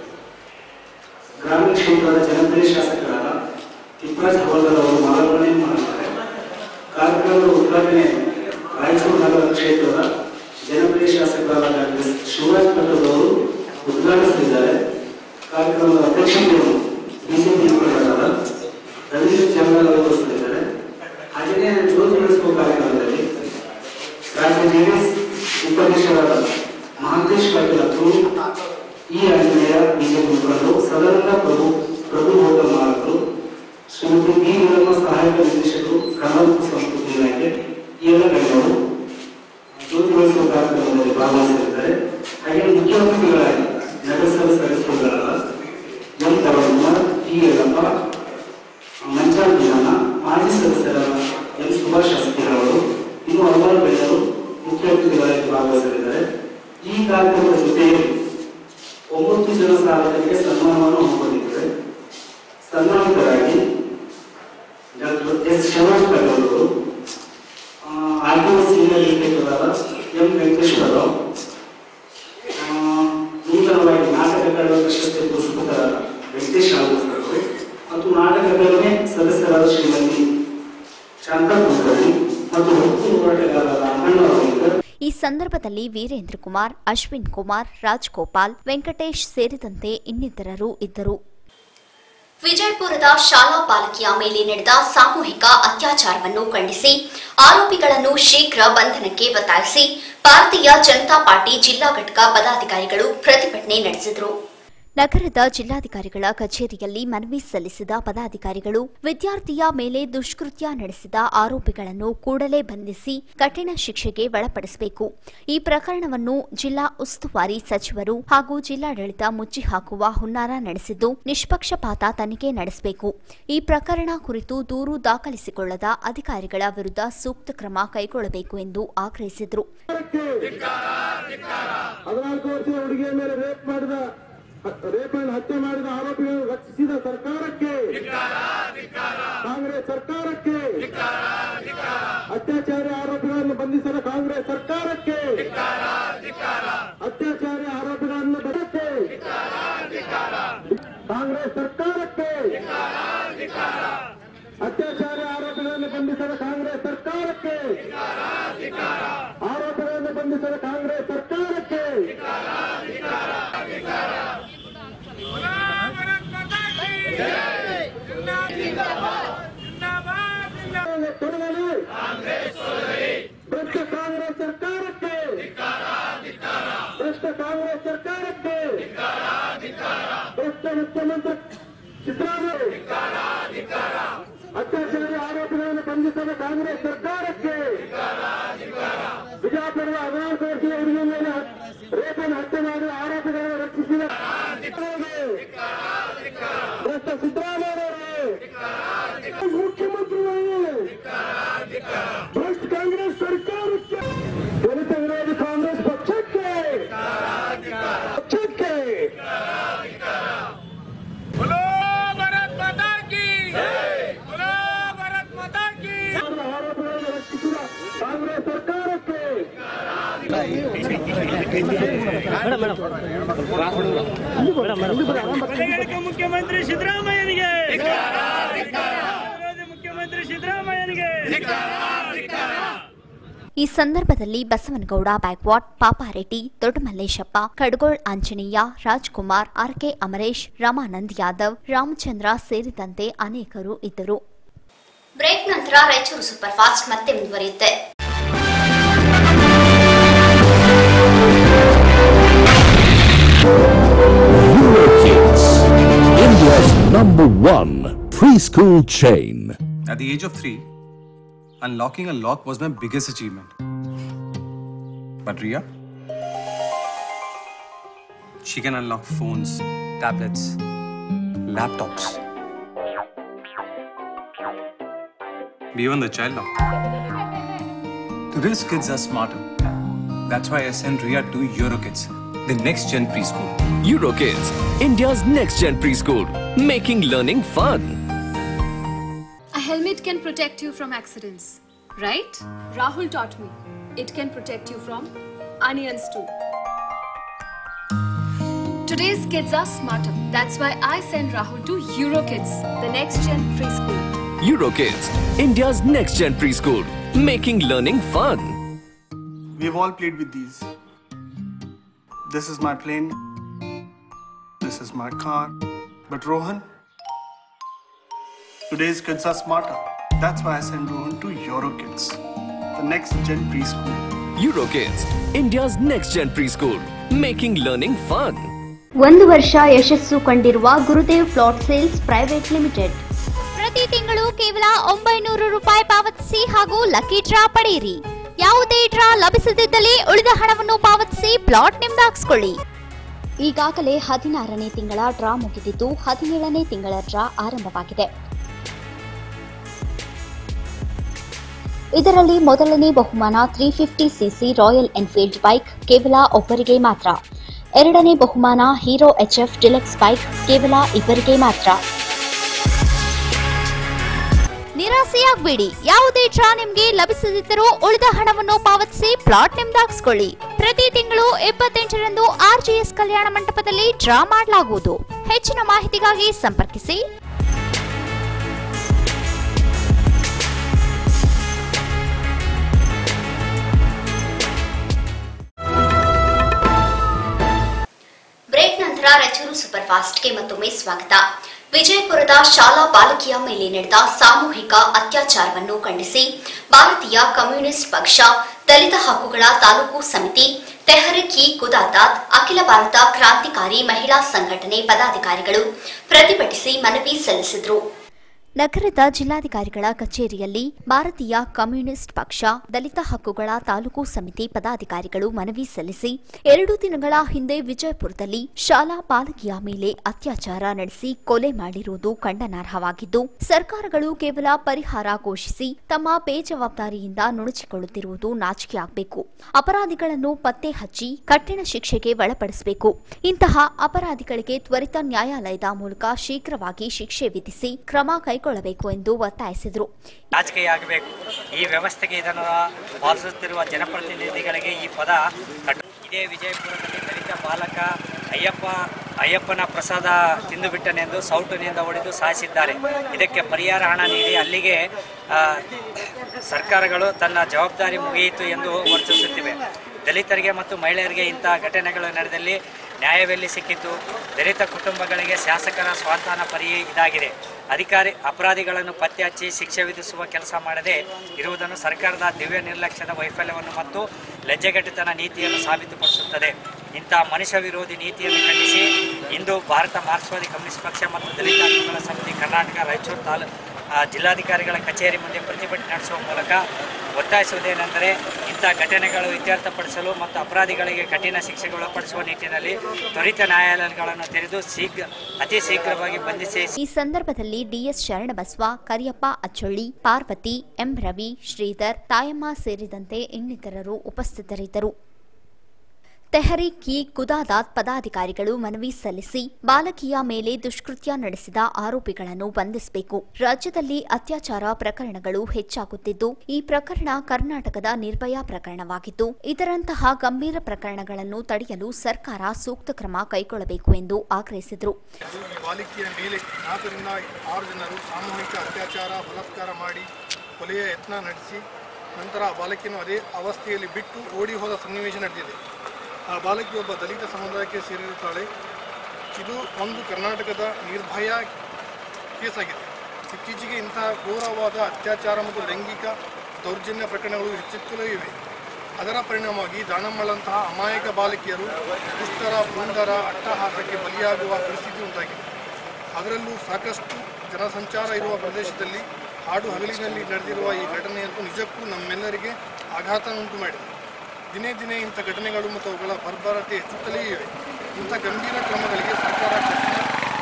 ಗ್ರಾಮೀಣ ಕ್ಷೇತ್ರದ ಜನಪ್ರಿಯ ಶಾಸಕರಾದ ತಿಪ್ಪರಾಜ್ ಹವಲ್ದಾರ್ ಅವರು ಮಾಲಾರ್ಪಣೆ ಮಾಡಿದ್ದಾರೆ ಕಾರ್ಯಕ್ರಮದ ಉದ್ಘಾಟನೆ ರಾಯಚೂರು ನಗರ ಕ್ಷೇತ್ರದ ಜನಪ್ರಿಯ ಶಾಸಕರಾದ ಡಾಕ್ಟರ್ ಶಿವರಾಜ್ ಪಟೇಲ್ ಅವರು ಉದ್ಘಾಟಿಸಲಿದ್ದಾರೆ ಕಾರ್ಯಕ್ರಮದ ಅಧ್ಯಕ್ಷತೆಯನ್ನು ಬಿಜೆಪಿ ಮುಖಂಡರಾದ ರವೀಂದ್ರ ಚಂದ್ರ ಅವರು ವಹಿಸಲಿದ್ದಾರೆ ಹಾಗೆಯೇ ಜ್ಯೋತಿ ಬೆಳೆಸುವ ಕಾರ್ಯಕ್ರಮದಲ್ಲಿ ರಾಜ್ಯ ಜೆಡಿಎಸ್ ಉಪಾಧ್ಯಕ್ಷರಾದ ಮಹಾಂತೇಶ್ ಪಾಟೀಲ್ ಅವರು ಈ ಆಂಜನೇಯ ಬಿಜೆಪಿ ಮುಖಂಡರು ಸದಾನಂದ ಪ್ರಭು ಪ್ರಭು ಗೌತಮ್ ಮಾಲಕರು ಶ್ರೀಮತಿ ಬಿ ವೀರಮ್ಮ ಸಹಾಯಕ ನಿರ್ದೇಶಕರು ಕನ್ನಡ ಮತ್ತು ಸಂಸ್ಕೃತಿ ಇಲಾಖೆ ಈ ಎಲ್ಲ ಗಣ್ಯರು ಜ್ಯೋತಿ ಬೆಳೆಸುವ ಕಾರ್ಯಕ್ರಮದಲ್ಲಿ ಭಾಗವಹಿಸಲಿದ್ದಾರೆ ಹಾಗೆ ಮುಖ್ಯ ಅತಿಥಿಗಳಾಗಿ ನಗರಸಭೆ ಸದಸ್ಯರುಗಳಾದ ಎಂ ತರಕುಮಾರ್ ಟಿ ಯಲ್ಲಪ್ಪ ಮಂಚಾಲ್ ಬೀರಣ್ಣ ಮಾಜಿ ಸದಸ್ಯರಾದ ಎಂ ಸುಭಾಷ್ ಶಾಸಕಿರವರು ಇನ್ನು ಹಲವಾರು ಗಣ್ಯರು ಮುಖ್ಯ ಅತಿಥಿಗಳಾಗಿ ಭಾಗವಹಿಸಲಿದ್ದಾರೆ ಈ ಕಾರ್ಯಕ್ರಮದ ಜೊತೆಗೆ ಒಂಬತ್ತು ಜನ ಸಾಧಕರಿಗೆ ಸನ್ಮಾನವನ್ನು ಹಮ್ಮಿಕೊಂಡಿದ್ದೇವೆ ಸನ್ಮಾನಿತರಾಗಿ ಡಾಕ್ಟರ್ ಎಸ್ ಶಿವರಾಜ್ ಪಟೇಲ್ ಅವರು ಆರ್ಟಿಒ ಸೀನಿಯರ್ ಇನ್ಸ್ಪೆಕ್ಟರಾದ ಎಂ ವೆಂಕಟೇಶ್ವರ ರಾವ್ ಆ, ನೂತನವಾಗಿ ನಾಟಕ ಅಕಾಡೆಮಿ ಪ್ರಶಸ್ತಿ ಪುರಸ್ಕೃತರಾದ ವೆಂಕಟೇಶ್ ಆಲೋಚಕರು ಮತ್ತು ನಾಟಕ ಅಕಾಡೆಮಿ ಸದಸ್ಯರಾದ ಶ್ರೀಮತಿ ಶಾಂತಾ ಕುಲಕರ್ಣಿ ಮತ್ತು ಹಕ್ಕು ಹೋರಾಟಗಾರರಾದ ಅಣ್ಣಣ್ಣ ಅವರಿಂದ ಈ ಸಂದರ್ಭದಲ್ಲಿ ವೀರೇಂದ್ರ ಕುಮಾರ್ ಅಶ್ವಿನ್ ಕುಮಾರ್ ರಾಜ್ಗೋಪಾಲ್ ವೆಂಕಟೇಶ್ ಸೇರಿದಂತೆ ಇನ್ನಿತರರು ಇದ್ದರು ವಿಜಯಪುರದ ಶಾಲಾ ಬಾಲಕಿಯ ಮೇಲೆ ನಡೆದ ಸಾಮೂಹಿಕ ಅತ್ಯಾಚಾರವನ್ನು ಖಂಡಿಸಿ ಆರೋಪಿಗಳನ್ನು ಶೀಘ್ರ ಬಂಧನಕ್ಕೆ ಒತ್ತಾಯಿಸಿ ಭಾರತೀಯ ಜನತಾ ಪಾರ್ಟಿ ಜಿಲ್ಲಾ ಘಟಕ ಪದಾಧಿಕಾರಿಗಳು ಪ್ರತಿಭಟನೆ ನಡೆಸಿದರು ನಗರದ ಜಿಲ್ಲಾಧಿಕಾರಿಗಳ ಕಚೇರಿಯಲ್ಲಿ ಮನವಿ ಸಲ್ಲಿಸಿದ ಪದಾಧಿಕಾರಿಗಳು ವಿದ್ಯಾರ್ಥಿಯ ಮೇಲೆ ದುಷ್ಕೃತ್ಯ ನಡೆಸಿದ ಆರೋಪಿಗಳನ್ನು ಕೂಡಲೇ ಬಂಧಿಸಿ ಕಠಿಣ ಶಿಕ್ಷೆಗೆ ಒಳಪಡಿಸಬೇಕು ಈ ಪ್ರಕರಣವನ್ನು ಜಿಲ್ಲಾ ಉಸ್ತುವಾರಿ ಸಚಿವರು ಹಾಗೂ ಜಿಲ್ಲಾಡಳಿತ ಮುಚ್ಚಿ ಹಾಕುವ ಹುನ್ನಾರ ನಡೆಸಿದ್ದು ನಿಷ್ಪಕ್ಷಪಾತ ತನಿಖೆ ನಡೆಸಬೇಕು ಈ ಪ್ರಕರಣ ಕುರಿತು ದೂರು ದಾಖಲಿಸಿಕೊಳ್ಳದ ಅಧಿಕಾರಿಗಳ ವಿರುದ್ಧ ಸೂಕ್ತ ಕ್ರಮ ಕೈಗೊಳ್ಳಬೇಕು ಎಂದು ಆಗ್ರಹಿಸಿದರು ಹದಿನಾಲ್ಕು ವರ್ಷದ ಹುಡುಗಿಯ ಮೇಲೆ ರೇಪ್ ಮಾಡಿದ ರೇಪ್ ಅಂಡ್ ಹತ್ಯೆ ಮಾಡಿದ ಆರೋಪಿಗಳನ್ನು ರಕ್ಷಿಸಿದ ಸರ್ಕಾರಕ್ಕೆ ಕಾಂಗ್ರೆಸ್ ಸರ್ಕಾರಕ್ಕೆ ಅತ್ಯಾಚಾರಿ ಆರೋಪಿಗಳನ್ನು ಬಂಧಿಸಿದ ಕಾಂಗ್ರೆಸ್ ಸರ್ಕಾರಕ್ಕೆ ಅತ್ಯಾಚಾರಿ ಆರೋಪಿಗಳನ್ನು ಬಂಧಿಸಿ ಕಾಂಗ್ರೆಸ್ ಸರ್ಕಾರಕ್ಕೆ ಅತ್ಯಾಚಾರಿ ಆರೋಪಿಗಳನ್ನು ಬಂಧಿಸಿದ ಕಾಂಗ್ರೆಸ್ ಸರ್ಕಾರಕ್ಕೆ ಆರೋಪಿಗಳನ್ನು ಬಂಧಿಸಿದ ಕಾಂಗ್ರೆಸ್ ಸರ್ಕಾರಕ್ಕೆ ತೊಡಗಲು ಭ್ರಷ್ಟ ಕಾಂಗ್ರೆಸ್ ಸರ್ಕಾರಕ್ಕೆ ಭ್ರಷ್ಟ ಕಾಂಗ್ರೆಸ್ ಸರ್ಕಾರಕ್ಕೆ ಭ್ರಷ್ಟ ಮುಖ್ಯಮಂತ್ರಿ ಸಿದ್ದರಾಮಯ್ಯ ಅತ್ಯಾಚಾರಿ ಆರೋಪಿಗಳನ್ನು ಬಂಧಿಸಿದ ಕಾಂಗ್ರೆಸ್ ಸರ್ಕಾರಕ್ಕೆ ಬಿಜಾಪುರದ ಹದಿನಾಲ್ಕು ವರ್ಷದ ಹುಡುಗಿಯ ಮೇಲೆ ರೇಪನ್ನು ಹತ್ಯೆ ಮಾಡಿದ ಆರೋಪಿಗಳನ್ನು ರಕ್ಷಿಸಿದ ಭ್ರಷ್ಟ ಸಿದ್ದರಾಮಯ್ಯರವರೇ ಮುಖ್ಯಮಂತ್ರಿಗಳು ಭ್ರಷ್ಟ ಕಾಂಗ್ರೆಸ್ ಸರ್ಕಾರಕ್ಕೆ ದಲಿತ ವಿರೋಧಿ ಕಾಂಗ್ರೆಸ್ ಪಕ್ಷಕ್ಕೆ ಪಕ್ಷಕ್ಕೆ ಆರೋಪಿಗಳನ್ನು ರಕ್ಷಿಸಿದ ಕಾಂಗ್ರೆಸ್ ಸರ್ಕಾರಕ್ಕೆ ಮುಖ್ಯಮಂತ್ರಿ ಸಿದ್ದರಾಮಯ್ಯನಿಗೆ ಮುಖ್ಯಮಂತ್ರಿ ಸಿದ್ದರಾಮಯ್ಯನಿಗೆ ಈ ಸಂದರ್ಭದಲ್ಲಿ ಬಸವನಗೌಡ ಬ್ಯಾಕ್ವಾಟ್ ಪಾಪಾರೆಡ್ಡಿ ದೊಡ್ಡಮಲ್ಲೇಶಪ್ಪ ಕಡ್ಗೋಳ್ ಆಂಜನೇಯ ರಾಜ್ಕುಮಾರ್ ಆರ್ಕೆ ಅಮರೇಶ್ ರಮಾನಂದ್ ಯಾದವ್ ರಾಮಚಂದ್ರ ಸೇರಿದಂತೆ ಅನೇಕರು ಇದ್ದರು ಬ್ರೇಕ್ ನಂತರ ರಾಯಚೂರು ಸೂಪರ್ ಫಾಸ್ಟ್ ಮತ್ತೆ ಮುಂದುವರಿಯುತ್ತೆ Eurokids, India's number one preschool chain. At the age of three, unlocking a lock was my biggest achievement. But Ria? She can unlock phones, tablets, laptops. Even the child lock. Today's kids are smarter. That's why I sent Ria to Eurokids. the next gen preschool. Eurokids, India's next gen preschool, making learning fun. A helmet can protect you from accidents, right? Rahul taught me. It can protect you from onions too. Today's kids are smarter. That's why I send Rahul to Eurokids, the next gen preschool. Eurokids, India's next gen preschool, making learning fun. We've all played with these. This is my plane. This is my car. But Rohan, today's kids are smarter. That's why I send Rohan to Eurokids, the next gen preschool. Eurokids, India's next gen preschool, making learning fun. ಒಂದು ವರ್ಷ ಯಶಸ್ಸು ಕಂಡಿರುವ Gurudev plot sales private limited ಪ್ರತಿ ತಿಂಗಳು ಕೇವಲ ಒಂಬೈನೂರು ರೂಪಾಯಿ ಪಾವತಿಸಿ ಹಾಗೂ ಲಕ್ಕಿ ಡ್ರಾ ಪಡೆಯಿರಿ ಯಾವುದೇ ಡ್ರಾ ಲಭಿಸದಿದ್ದಲ್ಲಿ ಉಳಿದ ಹಣವನ್ನು ಪಾವತಿಸಿ ಪ್ಲಾಟ್ ನಿಮ್ದಾಗಿಸ್ಕೊಳ್ಳಿ ಈಗಾಗಲೇ ಹದಿನಾರನೇ ತಿಂಗಳ ಡ್ರಾ ಮುಗಿದಿದ್ದು ಹದಿನೇಳನೇ ತಿಂಗಳ ಡ್ರಾ ಆರಂಭವಾಗಿದೆ ಇದರಲ್ಲಿ ಮೊದಲನೇ ಬಹುಮಾನ three fifty CC Royal Enfield bike ಕೇವಲ ಒಬ್ಬರಿಗೆ ಮಾತ್ರ ಎರಡನೇ ಬಹುಮಾನ ಹೀರೋ ಎಚ್ಎಫ್ ಡಿಲೆಕ್ಸ್ ಬೈಕ್ ಕೇವಲ ಇಬ್ಬರಿಗೆ ಮಾತ್ರ ನಿರಾಸೆಯಾಗಬೇಡಿ ಯಾವುದೇ ಡ್ರಾ ನಿಮ್ಗೆ ಲಭಿಸದಿದ್ದರೂ ಉಳಿದ ಹಣವನ್ನು ಪಾವತಿಸಿ ಪ್ಲಾಟ್ ನಿಮ್ದಾಗಿಸ್ಕೊಳ್ಳಿ ಪ್ರತಿ ತಿಂಗಳು ಇಪ್ಪತ್ತೆಂಟರಂದು ಆರ್ಜಿಎಸ್ ಕಲ್ಯಾಣ ಮಂಟಪದಲ್ಲಿ ಡ್ರಾ ಮಾಡಲಾಗುವುದು ಹೆಚ್ಚಿನ ಮಾಹಿತಿಗಾಗಿ ಸಂಪರ್ಕಿಸಿ ಬ್ರೇಕ್ ನಂತರ ರಚೂರು ಸೂಪರ್ ಫಾಸ್ಟ್ಗೆ ಮತ್ತೊಮ್ಮೆ ಸ್ವಾಗತ ವಿಜಯಪುರದ ಶಾಲಾ ಬಾಲಕಿಯ ಮೇಲೆ ನಡೆದ ಸಾಮೂಹಿಕ ಅತ್ಯಾಚಾರವನ್ನು ಖಂಡಿಸಿ ಭಾರತೀಯ ಕಮ್ಯುನಿಸ್ಟ್ ಪಕ್ಷ ದಲಿತ ಹಕ್ಕುಗಳ ತಾಲೂಕು ಸಮಿತಿ ತೆಹರಿಕ್ ಇ ಕುದಾತಾತ್ ಅಖಿಲ ಭಾರತ ಕ್ರಾಂತಿಕಾರಿ ಮಹಿಳಾ ಸಂಘಟನೆ ಪದಾಧಿಕಾರಿಗಳು ಪ್ರತಿಭಟಿಸಿ ಮನವಿ ಸಲ್ಲಿಸಿದರು ನಗರದ ಜಿಲ್ಲಾಧಿಕಾರಿಗಳ ಕಚೇರಿಯಲ್ಲಿ ಭಾರತೀಯ ಕಮ್ಯುನಿಸ್ಟ್ ಪಕ್ಷ ದಲಿತ ಹಕ್ಕುಗಳ ತಾಲೂಕು ಸಮಿತಿ ಪದಾಧಿಕಾರಿಗಳು ಮನವಿ ಸಲ್ಲಿಸಿ ಎರಡು ದಿನಗಳ ಹಿಂದೆ ವಿಜಯಪುರದಲ್ಲಿ ಶಾಲಾ ಬಾಲಕಿಯ ಮೇಲೆ ಅತ್ಯಾಚಾರ ನಡೆಸಿ ಕೊಲೆ ಮಾಡಿರುವುದು ಖಂಡನಾರ್ಹವಾಗಿದ್ದು ಸರ್ಕಾರಗಳು ಕೇವಲ ಪರಿಹಾರ ಘೋಷಿಸಿ ತಮ್ಮ ಬೇಜವಾಬ್ದಾರಿಯಿಂದ ನುಣುಚಿಕೊಳ್ಳುತ್ತಿರುವುದು ನಾಚಿಕೆಯಾಗಬೇಕು ಅಪರಾಧಿಗಳನ್ನು ಪತ್ತೆ ಹಚ್ಚಿ ಕಠಿಣ ಶಿಕ್ಷೆಗೆ ಒಳಪಡಿಸಬೇಕು ಇಂತಹ ಅಪರಾಧಿಗಳಿಗೆ ತ್ವರಿತ ನ್ಯಾಯಾಲಯದ ಮೂಲಕ ಶೀಘ್ರವಾಗಿ ಶಿಕ್ಷೆ ವಿಧಿಸಿ ಕ್ರಮ ಕೈಗೊಳ್ಳಬೇಕು ಎಂದು ಒತ್ತಾಯಿಸಿದರು ನಾಚಿಕೆಯಾಗಬೇಕು ಈ ವ್ಯವಸ್ಥೆಗೆ ಇದನ್ನು ಪಾಲಿಸುತ್ತಿರುವ ಜನಪ್ರತಿನಿಧಿಗಳಿಗೆ ಈ ಪದ ಕಟ್ಟು ಇದೇ ವಿಜಯಪುರದಲ್ಲಿ ದಲಿತ ಬಾಲಕ ಅಯ್ಯಪ್ಪ ಅಯ್ಯಪ್ಪನ ಪ್ರಸಾದ ತಿಂದುಬಿಟ್ಟನೆಂದು ಸೌಟುನಿಂದ ಹೊಡೆದು ಸಾಯಿಸಿದ್ದಾರೆ ಇದಕ್ಕೆ ಪರಿಹಾರ ಹಣ ನೀಡಿ ಅಲ್ಲಿಗೆ ಆ, ಸರ್ಕಾರಗಳು ತನ್ನ ಜವಾಬ್ದಾರಿ ಮುಗಿಯಿತು ಎಂದು ವರ್ತಿಸುತ್ತಿವೆ ದಲಿತರಿಗೆ ಮತ್ತು ಮಹಿಳೆಯರಿಗೆ ಇಂತಹ ಘಟನೆಗಳು ನಡೆದಲ್ಲಿ ನ್ಯಾಯವೆಲ್ಲಿ ಸಿಕ್ಕಿತು ದಲಿತ ಕುಟುಂಬಗಳಿಗೆ ಶಾಸಕರ ಸ್ವಾಂತಾನ ಪರಿ ಇದಾಗಿದೆ ಅಧಿಕಾರಿ ಅಪರಾಧಿಗಳನ್ನು ಪತ್ತೆ ಹಚ್ಚಿ ಶಿಕ್ಷೆ ವಿಧಿಸುವ ಕೆಲಸ ಮಾಡದೆ ಇರುವುದನ್ನು ಸರ್ಕಾರದ ದಿವ್ಯ ನಿರ್ಲಕ್ಷ್ಯದ ವೈಫಲ್ಯವನ್ನು ಮತ್ತು ಲಜ್ಜೆಗಟ್ಟಿತನ ನೀತಿಯನ್ನು ಸಾಬೀತುಪಡಿಸುತ್ತದೆ ಇಂತಹ ಮನುಷ್ಯ ವಿರೋಧಿ ನೀತಿಯನ್ನು ಖಂಡಿಸಿ ಇಂದು ಭಾರತ ಮಾರ್ಕ್ಸ್ವಾದಿ ಕಮ್ಯುನಿಸ್ಟ್ ಪಕ್ಷ ಮತ್ತು ದಲಿತ ಹಕ್ಕುಗಳ ಸಮಿತಿ ಕರ್ನಾಟಕ ರಾಯಚೂರು ತಾಲೂ ಆ, ಜಿಲ್ಲಾಧಿಕಾರಿಗಳ ಕಚೇರಿ ಮುಂದೆ ಪ್ರತಿಭಟನೆ ನಡೆಸುವ ಮೂಲಕ ಒತ್ತಾಯಿಸುವುದೇನೆಂದರೆ ಇಂಥ ಘಟನೆಗಳು ಇತ್ಯರ್ಥಪಡಿಸಲು ಮತ್ತು ಅಪರಾಧಿಗಳಿಗೆ ಕಠಿಣ ಶಿಕ್ಷೆಗೆ ಒಳಪಡಿಸುವ ನಿಟ್ಟಿನಲ್ಲಿ ತ್ವರಿತ ನ್ಯಾಯಾಲಯಗಳನ್ನು ತೆರೆದು ಶೀಘ್ರ ಅತಿ ಶೀಘ್ರವಾಗಿ ಬಂಧಿಸಿ ಈ ಸಂದರ್ಭದಲ್ಲಿ ಡಿಎಸ್ ಶರಣಬಸವ ಕರಿಯಪ್ಪ ಅಚ್ಚೊಳ್ಳಿ ಪಾರ್ವತಿ ಎಂ ರವಿ ಶ್ರೀಧರ್ ತಾಯಮ್ಮ ಸೇರಿದಂತೆ ಇನ್ನಿತರರು ಉಪಸ್ಥಿತರಿದ್ದರು ತೆಹರಿಕ್ ಇ ಕುದಾದಾತ್ ಪದಾಧಿಕಾರಿಗಳು ಮನವಿ ಸಲ್ಲಿಸಿ ಬಾಲಕಿಯ ಮೇಲೆ ದುಷ್ಕೃತ್ಯ ನಡೆಸಿದ ಆರೋಪಿಗಳನ್ನು ಬಂಧಿಸಬೇಕು ರಾಜ್ಯದಲ್ಲಿ ಅತ್ಯಾಚಾರ ಪ್ರಕರಣಗಳು ಹೆಚ್ಚಾಗುತ್ತಿದ್ದು ಈ ಪ್ರಕರಣ ಕರ್ನಾಟಕದ ನಿರ್ಭಯ ಪ್ರಕರಣವಾಗಿದ್ದು ಇದರಂತಹ ಗಂಭೀರ ಪ್ರಕರಣಗಳನ್ನು ತಡೆಯಲು ಸರ್ಕಾರ ಸೂಕ್ತ ಕ್ರಮ ಕೈಗೊಳ್ಳಬೇಕು ಎಂದು ಆಗ್ರಹಿಸಿದರು ಈ ಬಾಲಿಕೆಯ ಮೇಲೆ ನಾಲ್ಕರಿಂದ ಆರು ಜನರು ಸಾಮೂಹಿಕ ಅತ್ಯಾಚಾರ ಬಲಾತ್ಕಾರ ಮಾಡಿ ಕೊಲೆಯ ಯತ್ನ ನಡೆಸಿ ನಂತರ ಆ ಬಾಲಕಿಯನ್ನು ಅದೇ ಅವಸ್ಥೆಯಲ್ಲಿ ಬಿಟ್ಟು ಓಡಿ ಹೋದ ಸನ್ನಿವೇಶ ನಡೆದಿದೆ ಆ ಬಾಲಕಿ ಒಬ್ಬ ದಲಿತ ಸಮುದಾಯಕ್ಕೆ ಸೇರಿರುತ್ತಾಳೆ ಇದು ಒಂದು ಕರ್ನಾಟಕದ ನಿರ್ಭಯ ಕೇಸ್ ಆಗಿದೆ ಇತ್ತೀಚೆಗೆ ಇಂತಹ ಘೋರವಾದ ಅತ್ಯಾಚಾರ ಮತ್ತು ಲೈಂಗಿಕ ದೌರ್ಜನ್ಯ ಪ್ರಕರಣಗಳು ಹೆಚ್ಚುತ್ತಲೇ ಇವೆ ಅದರ ಪರಿಣಾಮವಾಗಿ ದಾನಮ್ಮಳಂತಹ ಅಮಾಯಕ ಬಾಲಕಿಯರು ದುಷ್ಟರ ಪುಂಡರ ಅಟ್ಟಹಾಸಕ್ಕೆ ಬಲಿಯಾಗುವ ಪರಿಸ್ಥಿತಿ ಉಂಟಾಗಿದೆ ಅದರಲ್ಲೂ ಸಾಕಷ್ಟು ಜನಸಂಚಾರ ಇರುವ ಪ್ರದೇಶದಲ್ಲಿ ಹಾಡು ಹಗಲಿನಲ್ಲಿ ನಡೆದಿರುವ ಈ ಘಟನೆಯಂತೂ ನಿಜಕ್ಕೂ ನಮ್ಮೆಲ್ಲರಿಗೆ ಆಘಾತ ಉಂಟು ಮಾಡಿದೆ ದಿನೇ ದಿನೇ ಇಂಥ ಘಟನೆಗಳು ಮತ್ತು ಅವುಗಳ ಬರ್ಬರತೆ ಹೆಚ್ಚುತ್ತಲೇ ಇವೆ ಇಂಥ ಗಂಭೀರ ಕ್ರಮಗಳಿಗೆ ಸರ್ಕಾರ ಕಠಿಣ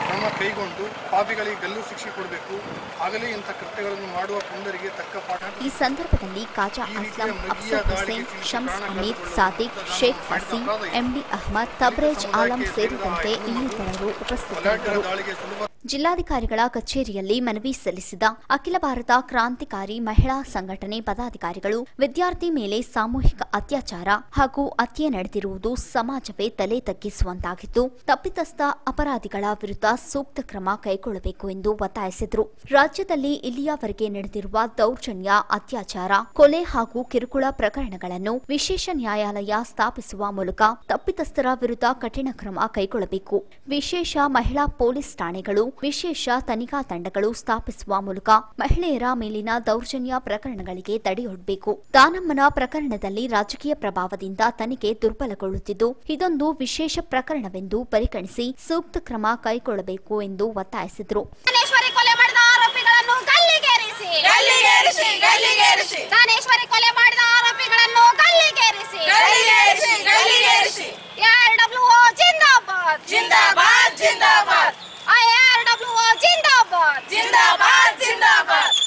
ಕ್ರಮ ಕೈಗೊಂಡು ಪಾಪಿಗಳಿಗೆ ಗಲ್ಲು ಶಿಕ್ಷೆ ಕೊಡಬೇಕು ಆಗಲೇ ಇಂಥ ಕೃತ್ಯಗಳನ್ನು ಮಾಡುವ ಪುಂಡರಿಗೆ ತಕ್ಕ ಪಾಠ ಈ ಸಂದರ್ಭದಲ್ಲಿ ಕಾಜಾ ಅಸ್ಲಂ ಅಫ್ಸರ್ ಹುಸೇನ್ ಶಮ್ಸ್ ಅಮೀರ್ ಸಾದಿಕ್ ಶೇಖ್ ಫಸಿ ಎಂಡಿ ಅಹ್ಮದ್ ತಬ್ರೇಜ್ ಆಲಂ ಸೇರಿದಂತೆ ಇನ್ನಿತರರು ಉಪಸ್ಥಿತರಿದ್ದರು ಜಿಲ್ಲಾಧಿಕಾರಿಗಳ ಕಚೇರಿಯಲ್ಲಿ ಮನವಿ ಸಲ್ಲಿಸಿದ ಅಖಿಲ ಭಾರತ ಕ್ರಾಂತಿಕಾರಿ ಮಹಿಳಾ ಸಂಘಟನೆ ಪದಾಧಿಕಾರಿಗಳು ವಿದ್ಯಾರ್ಥಿ ಮೇಲೆ ಸಾಮೂಹಿಕ ಅತ್ಯಾಚಾರ ಹಾಗೂ ಹತ್ಯೆ ನಡೆದಿರುವುದು ಸಮಾಜವೇ ತಲೆ ತಗ್ಗಿಸುವಂತಾಗಿದ್ದು ತಪ್ಪಿತಸ್ಥ ಅಪರಾಧಿಗಳ ವಿರುದ್ಧ ಸೂಕ್ತ ಕ್ರಮ ಕೈಗೊಳ್ಳಬೇಕು ಎಂದು ಒತ್ತಾಯಿಸಿದರು ರಾಜ್ಯದಲ್ಲಿ ಇಲ್ಲಿಯವರೆಗೆ ನಡೆದಿರುವ ದೌರ್ಜನ್ಯ ಅತ್ಯಾಚಾರ ಕೊಲೆ ಹಾಗೂ ಕಿರುಕುಳ ಪ್ರಕರಣಗಳನ್ನು ವಿಶೇಷ ನ್ಯಾಯಾಲಯ ಸ್ಥಾಪಿಸುವ ಮೂಲಕ ತಪ್ಪಿತಸ್ಥರ ವಿರುದ್ಧ ಕಠಿಣ ಕ್ರಮ ಕೈಗೊಳ್ಳಬೇಕು ವಿಶೇಷ ಮಹಿಳಾ ಪೊಲೀಸ್ ಠಾಣೆಗಳು ವಿಶೇಷ ತನಿಖಾ ತಂಡಗಳು ಸ್ಥಾಪಿಸುವ ಮೂಲಕ ಮಹಿಳೆಯರ ಮೇಲಿನ ದೌರ್ಜನ್ಯ ಪ್ರಕರಣಗಳಿಗೆ ತಡೆಯೊಡ್ಡಬೇಕು ದಾನಮ್ಮನ ಪ್ರಕರಣದಲ್ಲಿ ರಾಜಕೀಯ ಪ್ರಭಾವದಿಂದ ತನಿಖೆ ದುರ್ಬಲಗೊಳ್ಳುತ್ತಿದ್ದು ಇದೊಂದು ವಿಶೇಷ ಪ್ರಕರಣವೆಂದು ಪರಿಗಣಿಸಿ ಸೂಕ್ತ ಕ್ರಮ ಕೈಗೊಳ್ಳಬೇಕು ಎಂದು ಒತ್ತಾಯಿಸಿದರು ದಾನೇಶ್ವರಿ ಕೊಲೆ ಮಾಡಿದ ಆರೋಪಿಗಳನ್ನು ಗಲ್ಲಿಗೇರಿಸಿ ಗಲ್ಲಿಗೇರಿಸಿ ಗಲ್ಲಿಗೇರಿಸಿ ದಾನೇಶ್ವರಿ ಕೊಲೆ ಮಾಡಿದ ಆರೋಪಿಗಳನ್ನು ಗಲ್ಲಿಗೇರಿಸಿ ಗಲ್ಲಿಗೇರಿಸಿ ಗಲ್ಲಿಗೇರಿಸಿ ಆರ್ ಡಬ್ಲ್ಯೂ ಜಿಂದಾಬಾದ್ ಜಿಂದಾಬಾದ್ ಜಿಂದಾಬಾದ್ ಆರ್ ಡಬ್ಲ್ಯೂ ಜಿಂದಾಬಾದ್ ಜಿಂದಾಬಾದ್ ಜಿಂದಾಬಾದ್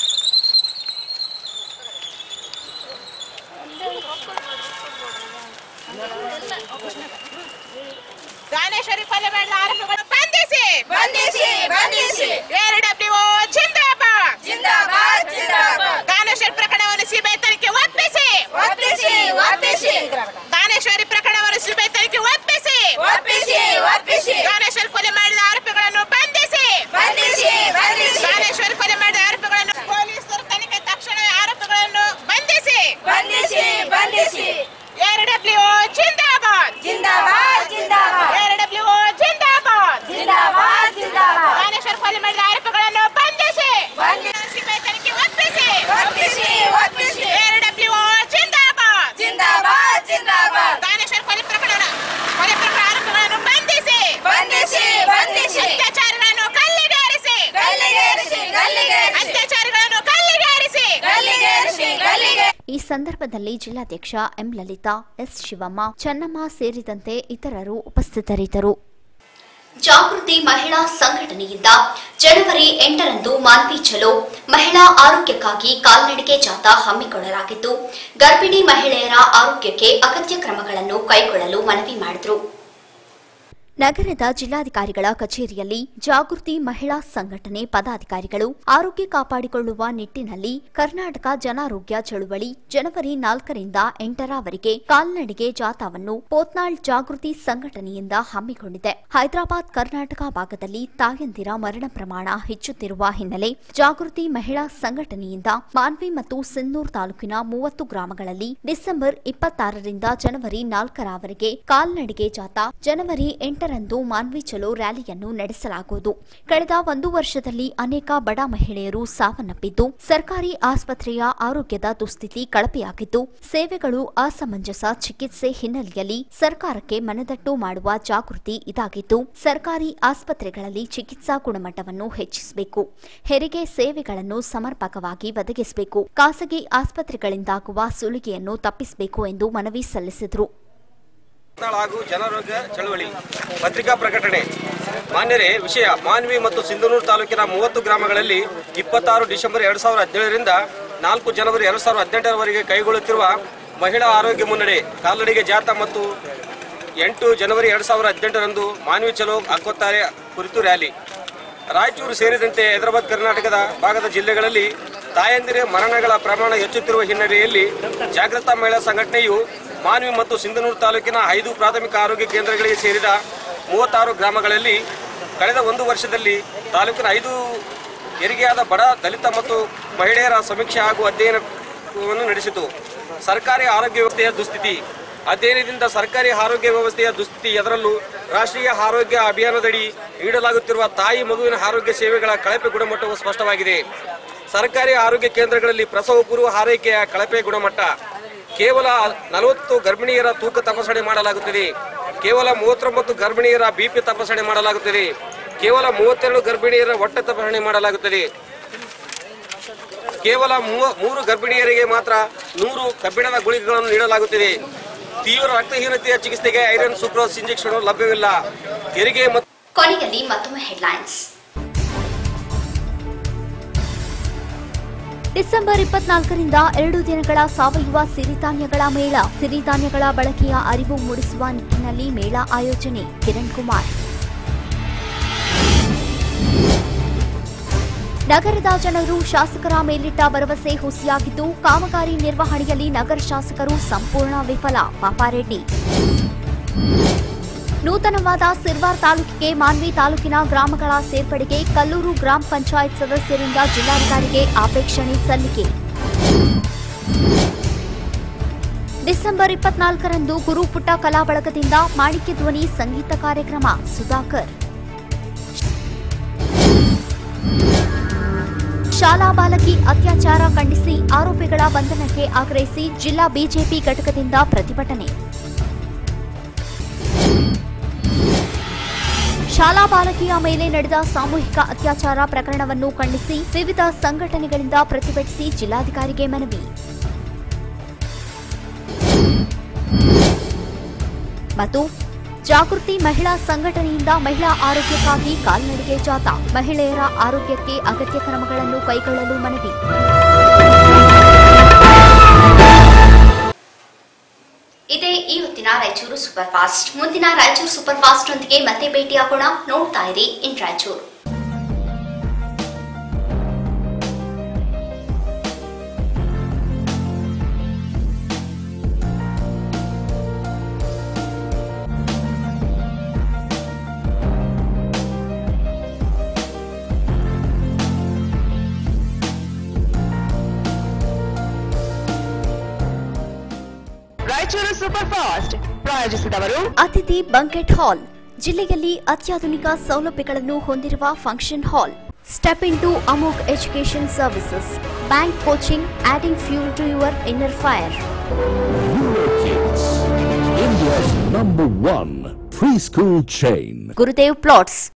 ದಾನೇಶ್ವರಿ ಕೊಲೆ ಮಾಡಿದ ಆರೋಪಿಗಳನ್ನು ಬಂಧಿಸಿ ಬಂಧಿಸಿ ಬಂಧಿಸಿ ಆರ್ ಡಬ್ಲ್ಯೂ ಜಿಂದಾಬಾದ್ ಜಿಂದಾಬಾದ್ ಜಿಂದಾಬಾದ್ ದಾನೇಶ್ವರಿ ಪ್ರಕರಣವನ್ನು ಸಿಬಿಐ ತನಿಖೆ ಒಪ್ಪಿಸಿ ಒಪ್ಪಿಸಿ ಒಪ್ಪಿಸಿ ದಾನೇಶ್ವರಿ ಪ್ರಕರಣವನ್ನು ಸಿಬಿಐ ತನಿಖೆ ಒಪ್ಪಿಸಿ ಒಪ್ಪಿಸಿ ಒಪ್ಪಿಸಿ ದಾನೇಶ್ವರಿ ಕೊಲೆ ಮಾಡಿದ ಆರೋಪಿಗಳನ್ನು ಬಂಧಿಸಿ ಬಂಧಿಸಿ ಬಂಧಿಸಿ ದಾನೇಶ್ವರಿ ಕೊಲೆ ಮಾಡಿದ ಆರೋಪಿಗಳನ್ನು ಪೊಲೀಸರು ತನಿಖೆ ತಕ್ಷಣ ಆರೋಪಿಗಳನ್ನು ಬಂಧಿಸಿ ಬಂಧಿಸಿ ಬಂಧಿಸಿ ಆರ್ ಡಬ್ಲ್ಯೂ ಜಿಂದಾಬಾದ್ ಜಿಂದಾಬಾದ್ ಜಿಂದಾಬಾದ್ ಆರ್ ಡಬ್ಲ್ಯೂ ಜಿಂದಾಬಾದ್ ಜಿಂದಾಬಾದ್ ಜಿಂದಾಬಾದ್ ದಾನೇಶ್ವರ್ ಕೊಲೆ ಮಾಡಿದ ಆರೋಪಿಗಳನ್ನು ಬಂಧಿಸಿ ಸಿಬಿಐ ತನಿಖೆ ಒಪ್ಪಿಸಿ ಒಪ್ಪಿಸಿ ಒಪ್ಪಿಸಿ ಆರ್ ಡಬ್ಲ್ಯೂ ಜಿಂದಾಬಾದ್ ಜಿಂದಾಬಾದ್ ಜಿಂದಾಬಾದ್ ದಾನೇಶ್ವರ್ ಕೊಲೆ ಪ್ರಕರಣ ಕೊಲೆ ಪ್ರಕರಣ ಆರೋಪಿಗಳನ್ನು ಬಂಧಿಸಿ ಬಂಧಿಸಿ ಬಂಧಿಸಿ ಅತ್ಯಾಚಾರಗಳನ್ನು ಕಲ್ಲಿಗೇರಿಸಿ ಕಲ್ಲಿಗೇರಿಸಿ ಕಲ್ಲಿಗೇರಿಸಿ ಅತ್ಯಾಚಾರಗಳನ್ನು ಕಲ್ಲಿಗೇರಿಸಿ ಕಲ್ಲಿಗೇರಿಸಿ ಕಲ್ಲಿಗೇರಿಸಿ ಈ ಸಂದರ್ಭದಲ್ಲಿ ಜಿಲ್ಲಾಧ್ಯಕ್ಷ ಎಂ ಲಲಿತಾ ಎಸ್ ಶಿವಮ್ಮ ಚೆನ್ನಮ್ಮ ಸೇರಿದಂತೆ ಇತರರು ಉಪಸ್ಥಿತರಿದ್ದರು ಜಾಗೃತಿ ಮಹಿಳಾ ಸಂಘಟನೆಯಿಂದ ಜನವರಿ ಎಂಟರಂದು ಮಾನ್ವಿ ಚಲೋ ಮಹಿಳಾ ಆರೋಗ್ಯಕ್ಕಾಗಿ ಕಾಲ್ನಡಿಗೆ ಜಾಥಾ ಹಮ್ಮಿಕೊಳ್ಳಲಾಗಿದ್ದು ಗರ್ಭಿಣಿ ಮಹಿಳೆಯರ ಆರೋಗ್ಯಕ್ಕೆ ಅಗತ್ಯ ಕ್ರಮಗಳನ್ನು ಕೈಗೊಳ್ಳಲು ಮನವಿ ಮಾಡಿದರು ನಗರದ ಜಿಲ್ಲಾಧಿಕಾರಿಗಳ ಕಚೇರಿಯಲ್ಲಿ ಜಾಗೃತಿ ಮಹಿಳಾ ಸಂಘಟನೆ ಪದಾಧಿಕಾರಿಗಳು ಆರೋಗ್ಯ ಕಾಪಾಡಿಕೊಳ್ಳುವ ನಿಟ್ಟಿನಲ್ಲಿ ಕರ್ನಾಟಕ ಜನಾರೋಗ್ಯ ಚಳುವಳಿ ಜನವರಿ ನಾಲ್ಕರಿಂದ ಎಂಟರವರೆಗೆ ಕಾಲ್ನಡಿಗೆ ಜಾಥಾವನ್ನು ಪೋತ್ನಾಳ್ ಜಾಗೃತಿ ಸಂಘಟನೆಯಿಂದ ಹಮ್ಮಿಕೊಂಡಿದೆ ಹೈದರಾಬಾದ್ ಕರ್ನಾಟಕ ಭಾಗದಲ್ಲಿ ತಾಯಂದಿರ ಮರಣ ಪ್ರಮಾಣ ಹೆಚ್ಚುತ್ತಿರುವ ಹಿನ್ನೆಲೆ ಜಾಗೃತಿ ಮಹಿಳಾ ಸಂಘಟನೆಯಿಂದ ಮಾನ್ವಿ ಮತ್ತು ಸಿನ್ನೂರ್ ತಾಲೂಕಿನ ಮೂವತ್ತು ಗ್ರಾಮಗಳಲ್ಲಿ ಡಿಸೆಂಬರ್ ಇಪ್ಪತ್ತಾರರಿಂದ ಜನವರಿ ನಾಲ್ಕರವರೆಗೆ ಕಾಲ್ನಡಿಗೆ ಜಾಥಾ ಜನವರಿ ಎಂಟರಂದು ಮಾನ್ವಿ ಚಲೋ ರ್ಯಾಲಿಯನ್ನು ನಡೆಸಲಾಗುವುದು ಕಳೆದ ಒಂದು ವರ್ಷದಲ್ಲಿ ಅನೇಕ ಬಡ ಮಹಿಳೆಯರು ಸಾವನ್ನಪ್ಪಿದ್ದು ಸರ್ಕಾರಿ ಆಸ್ಪತ್ರೆಯ ಆರೋಗ್ಯದ ದುಸ್ಥಿತಿ ಕಳಪೆಯಾಗಿದ್ದು ಸೇವೆಗಳು ಅಸಮಂಜಸ ಚಿಕಿತ್ಸೆ ಹಿನ್ನೆಲೆಯಲ್ಲಿ ಸರ್ಕಾರಕ್ಕೆ ಮನದಟ್ಟು ಮಾಡುವ ಜಾಗೃತಿ ಇದಾಗಿದ್ದು ಸರ್ಕಾರಿ ಆಸ್ಪತ್ರೆಗಳಲ್ಲಿ ಚಿಕಿತ್ಸಾ ಗುಣಮಟ್ಟವನ್ನು ಹೆಚ್ಚಿಸಬೇಕು ಹೆರಿಗೆ ಸೇವೆಗಳನ್ನು ಸಮರ್ಪಕವಾಗಿ ಒದಗಿಸಬೇಕು ಖಾಸಗಿ ಆಸ್ಪತ್ರೆಗಳಿಂದಾಗುವ ಸುಲಿಗೆಯನ್ನು ತಪ್ಪಿಸಬೇಕು ಎಂದು ಮನವಿ ಸಲ್ಲಿಸಿದರು ಹಾಗೂ ಜನಾರೋಗ್ಯ ಚಳವಳಿ ಪತ್ರಿಕಾ ಪ್ರಕಟಣೆ ಮಾನ್ಯರೇ ವಿಷಯ ಮಾನ್ವಿ ಮತ್ತು ಸಿಂಧನೂರು ತಾಲೂಕಿನ ಮೂವತ್ತು ಗ್ರಾಮಗಳಲ್ಲಿ ಇಪ್ಪತ್ತಾರು ಡಿಸೆಂಬರ್ ಎರಡು ಸಾವಿರದ ಹದಿನೇಳರಿಂದ ನಾಲ್ಕು ಜನವರಿ ಎರಡು ಸಾವಿರದ ಹದಿನೆಂಟರವರೆಗೆ ಕೈಗೊಳ್ಳುತ್ತಿರುವ ಮಹಿಳಾ ಆರೋಗ್ಯ ಮುನ್ನಡೆ ಕಾಲ್ನಡಿಗೆ ಜಾಥಾ ಮತ್ತು ಎಂಟು ಜನವರಿ ಎರಡು ಸಾವಿರದ ಹದಿನೆಂಟರಂದು ಮಾನ್ವಿ ಚಲೋ ಹಾಕುತ್ತಾರೆ ಕುರಿತು ರ್ಯಾಲಿ ರಾಯಚೂರು ಸೇರಿದಂತೆ ಹೈದರಾಬಾದ್ ಕರ್ನಾಟಕದ ಭಾಗದ ಜಿಲ್ಲೆಗಳಲ್ಲಿ ತಾಯಂದಿರ ಮರಣಗಳ ಪ್ರಮಾಣ ಹೆಚ್ಚುತ್ತಿರುವ ಹಿನ್ನೆಲೆಯಲ್ಲಿ ಜಾಗೃತ ಮಹಿಳಾ ಸಂಘಟನೆಯು ಮಾನ್ವಿ ಮತ್ತು ಸಿಂಧನೂರು ತಾಲೂಕಿನ ಐದು ಪ್ರಾಥಮಿಕ ಆರೋಗ್ಯ ಕೇಂದ್ರಗಳಿಗೆ ಸೇರಿದ ಮೂವತ್ತಾರು ಗ್ರಾಮಗಳಲ್ಲಿ ಕಳೆದ ಒಂದು ವರ್ಷದಲ್ಲಿ ತಾಲೂಕಿನ ಐದು ಹೆರಿಗೆಯಾದ ಬಡ ದಲಿತ ಮತ್ತು ಮಹಿಳೆಯರ ಸಮೀಕ್ಷೆ ಹಾಗೂ ಅಧ್ಯಯನವನ್ನು ನಡೆಸಿತು ಸರ್ಕಾರಿ ಆರೋಗ್ಯ ವ್ಯವಸ್ಥೆಯ ದುಸ್ಥಿತಿ ಅಧ್ಯಯನದಿಂದ ಸರ್ಕಾರಿ ಆರೋಗ್ಯ ವ್ಯವಸ್ಥೆಯ ದುಸ್ಥಿತಿ ಅದರಲ್ಲೂ ರಾಷ್ಟ್ರೀಯ ಆರೋಗ್ಯ ಅಭಿಯಾನದಡಿ ನೀಡಲಾಗುತ್ತಿರುವ ತಾಯಿ ಮಗುವಿನ ಆರೋಗ್ಯ ಸೇವೆಗಳ ಕಳಪೆ ಗುಣಮಟ್ಟವು ಸ್ಪಷ್ಟವಾಗಿದೆ ಸರ್ಕಾರಿ ಆರೋಗ್ಯ ಕೇಂದ್ರಗಳಲ್ಲಿ ಪ್ರಸವ ಪೂರ್ವ ಆರೈಕೆಯ ಕಳಪೆ ಗುಣಮಟ್ಟ ಕೇವಲ ನಲವತ್ತು ಗರ್ಭಿಣಿಯರ ತೂಕ ತಪಾಸಣೆ ಮಾಡಲಾಗುತ್ತದೆ ಕೇವಲ ಮೂವತ್ತೊಂಬತ್ತು ಗರ್ಭಿಣಿಯರ ಬಿಪಿ ತಪಾಸಣೆ ಮಾಡಲಾಗುತ್ತದೆ ಕೇವಲ ಮೂವತ್ತೆರಡು ಗರ್ಭಿಣಿಯರ ಹೊಟ್ಟೆ ತಪಾಸಣೆ ಮಾಡಲಾಗುತ್ತದೆ ಕೇವಲ ಮೂವ- ಮೂರು ಗರ್ಭಿಣಿಯರಿಗೆ ಮಾತ್ರ ನೂರು ಕಬ್ಬಿಣದ ಗುಳಿಗೆಗಳನ್ನು ನೀಡಲಾಗುತ್ತಿದೆ ತೀವ್ರ ರಕ್ತಹೀನತೆಯ ಚಿಕಿತ್ಸೆಗೆ ಐರನ್ ಸುಕ್ರೋಸ್ ಇಂಜೆಕ್ಷನ್ ಲಭ್ಯವಿಲ್ಲ ಹೆರಿಗೆ ಮತ್ತು ಕೊನೆಯಲ್ಲಿ ಮತ್ತೊಮ್ಮೆ ಹೆಡ್ಲೈನ್ಸ್ ಡಿಸೆಂಬರ್ ಇಪ್ಪತ್ನಾಲ್ಕರಿಂದ ಎರಡು ದಿನಗಳ ಸಾವಯವ ಸಿರಿಧಾನ್ಯಗಳ ಮೇಳ ಸಿರಿಧಾನ್ಯಗಳ ಬಳಕೆಯ ಅರಿವು ಮೂಡಿಸುವ ನಿಟ್ಟಿನಲ್ಲಿ ಮೇಳ ಆಯೋಜನೆ ಕಿರಣ್ ಕುಮಾರ್ ನಗರದ ಜನರು ಶಾಸಕರ ಮೇಲಿಟ್ಟ ಭರವಸೆ ಹುಸಿಯಾಗಿದ್ದು ಕಾಮಗಾರಿ ನಿರ್ವಹಣೆಯಲ್ಲಿ ನಗರ ಶಾಸಕರು ಸಂಪೂರ್ಣ ವಿಫಲ ಪಾಪಾರೆಡ್ಡಿ ನೂತನವಾದ ಸಿರ್ವಾರ್ ತಾಲೂಕಿಗೆ ಮಾನ್ವಿ ತಾಲೂಕಿನ ಗ್ರಾಮಗಳ ಸೇರ್ಪಡೆಗೆ ಕಲ್ಲೂರು ಗ್ರಾಮ ಪಂಚಾಯತ್ ಸದಸ್ಯರಿಂದ ಜಿಲ್ಲಾಧಿಕಾರಿಗೆ ಆಪೇಕ್ಷಣೆ ಸಲ್ಲಿಕೆ ಡಿಸೆಂಬರ್ ಇಪ್ಪತ್ನಾಲ್ಕರಂದು ಗುರುಪುಟ್ಟ ಕಲಾ ಬಳಗದಿಂದ ಮಾಣಿಕ್ಯ ಧ್ವನಿ ಸಂಗೀತ ಕಾರ್ಯಕ್ರಮ ಸುಧಾಕರ್ ಶಾಲಾ ಬಾಲಕಿ ಅತ್ಯಾಚಾರ ಖಂಡಿಸಿ ಆರೋಪಿಗಳ ಬಂಧನಕ್ಕೆ ಆಗ್ರಹಿಸಿ ಜಿಲ್ಲಾ ಬಿಜೆಪಿ ಘಟಕದಿಂದ ಪ್ರತಿಭಟನೆ ಶಾಲಾ ಬಾಲಕಿಯ ಮೇಲೆ ನಡೆದ ಸಾಮೂಹಿಕ ಅತ್ಯಾಚಾರ ಪ್ರಕರಣವನ್ನು ಖಂಡಿಸಿ ವಿವಿಧ ಸಂಘಟನೆಗಳಿಂದ ಪ್ರತಿಭಟಿಸಿ ಜಿಲ್ಲಾಧಿಕಾರಿಗೆ ಮನವಿ ಮತ್ತು ಜಾಗೃತಿ ಮಹಿಳಾ ಸಂಘಟನೆಯಿಂದ ಮಹಿಳಾ ಆರೋಗ್ಯಕ್ಕಾಗಿ ಕಾಲ್ನಡಿಗೆ ಜಾಥಾ ಮಹಿಳೆಯರ ಆರೋಗ್ಯಕ್ಕೆ ಅಗತ್ಯ ಕ್ರಮಗಳನ್ನು ಕೈಗೊಳ್ಳಲು ಮನವಿ ಇದೇ ಈ ಹೊತ್ತಿನ ರಾಯಚೂರು ಸೂಪರ್ ಫಾಸ್ಟ್ ಮುಂದಿನ ರಾಯಚೂರು ಸೂಪರ್ ಫಾಸ್ಟ್ ಒಂದಿಗೆ ಮತ್ತೆ ಭೇಟಿಯಾಗೋಣ ನೋಡ್ತಾ ಇರಿ in Raichur Raichur super fast ಪ್ರಾಯೋಜಿಸಿದವರು ಅತಿಥಿ ಬಂಕೆಟ್ ಹಾಲ್ ಜಿಲ್ಲೆಯಲ್ಲಿ ಅತ್ಯಾಧುನಿಕ ಸೌಲಭ್ಯಗಳನ್ನು ಹೊಂದಿರುವ function hall step into Amogh education services bank coaching adding fuel to your inner fire India's number one preschool chain. Gurudev plots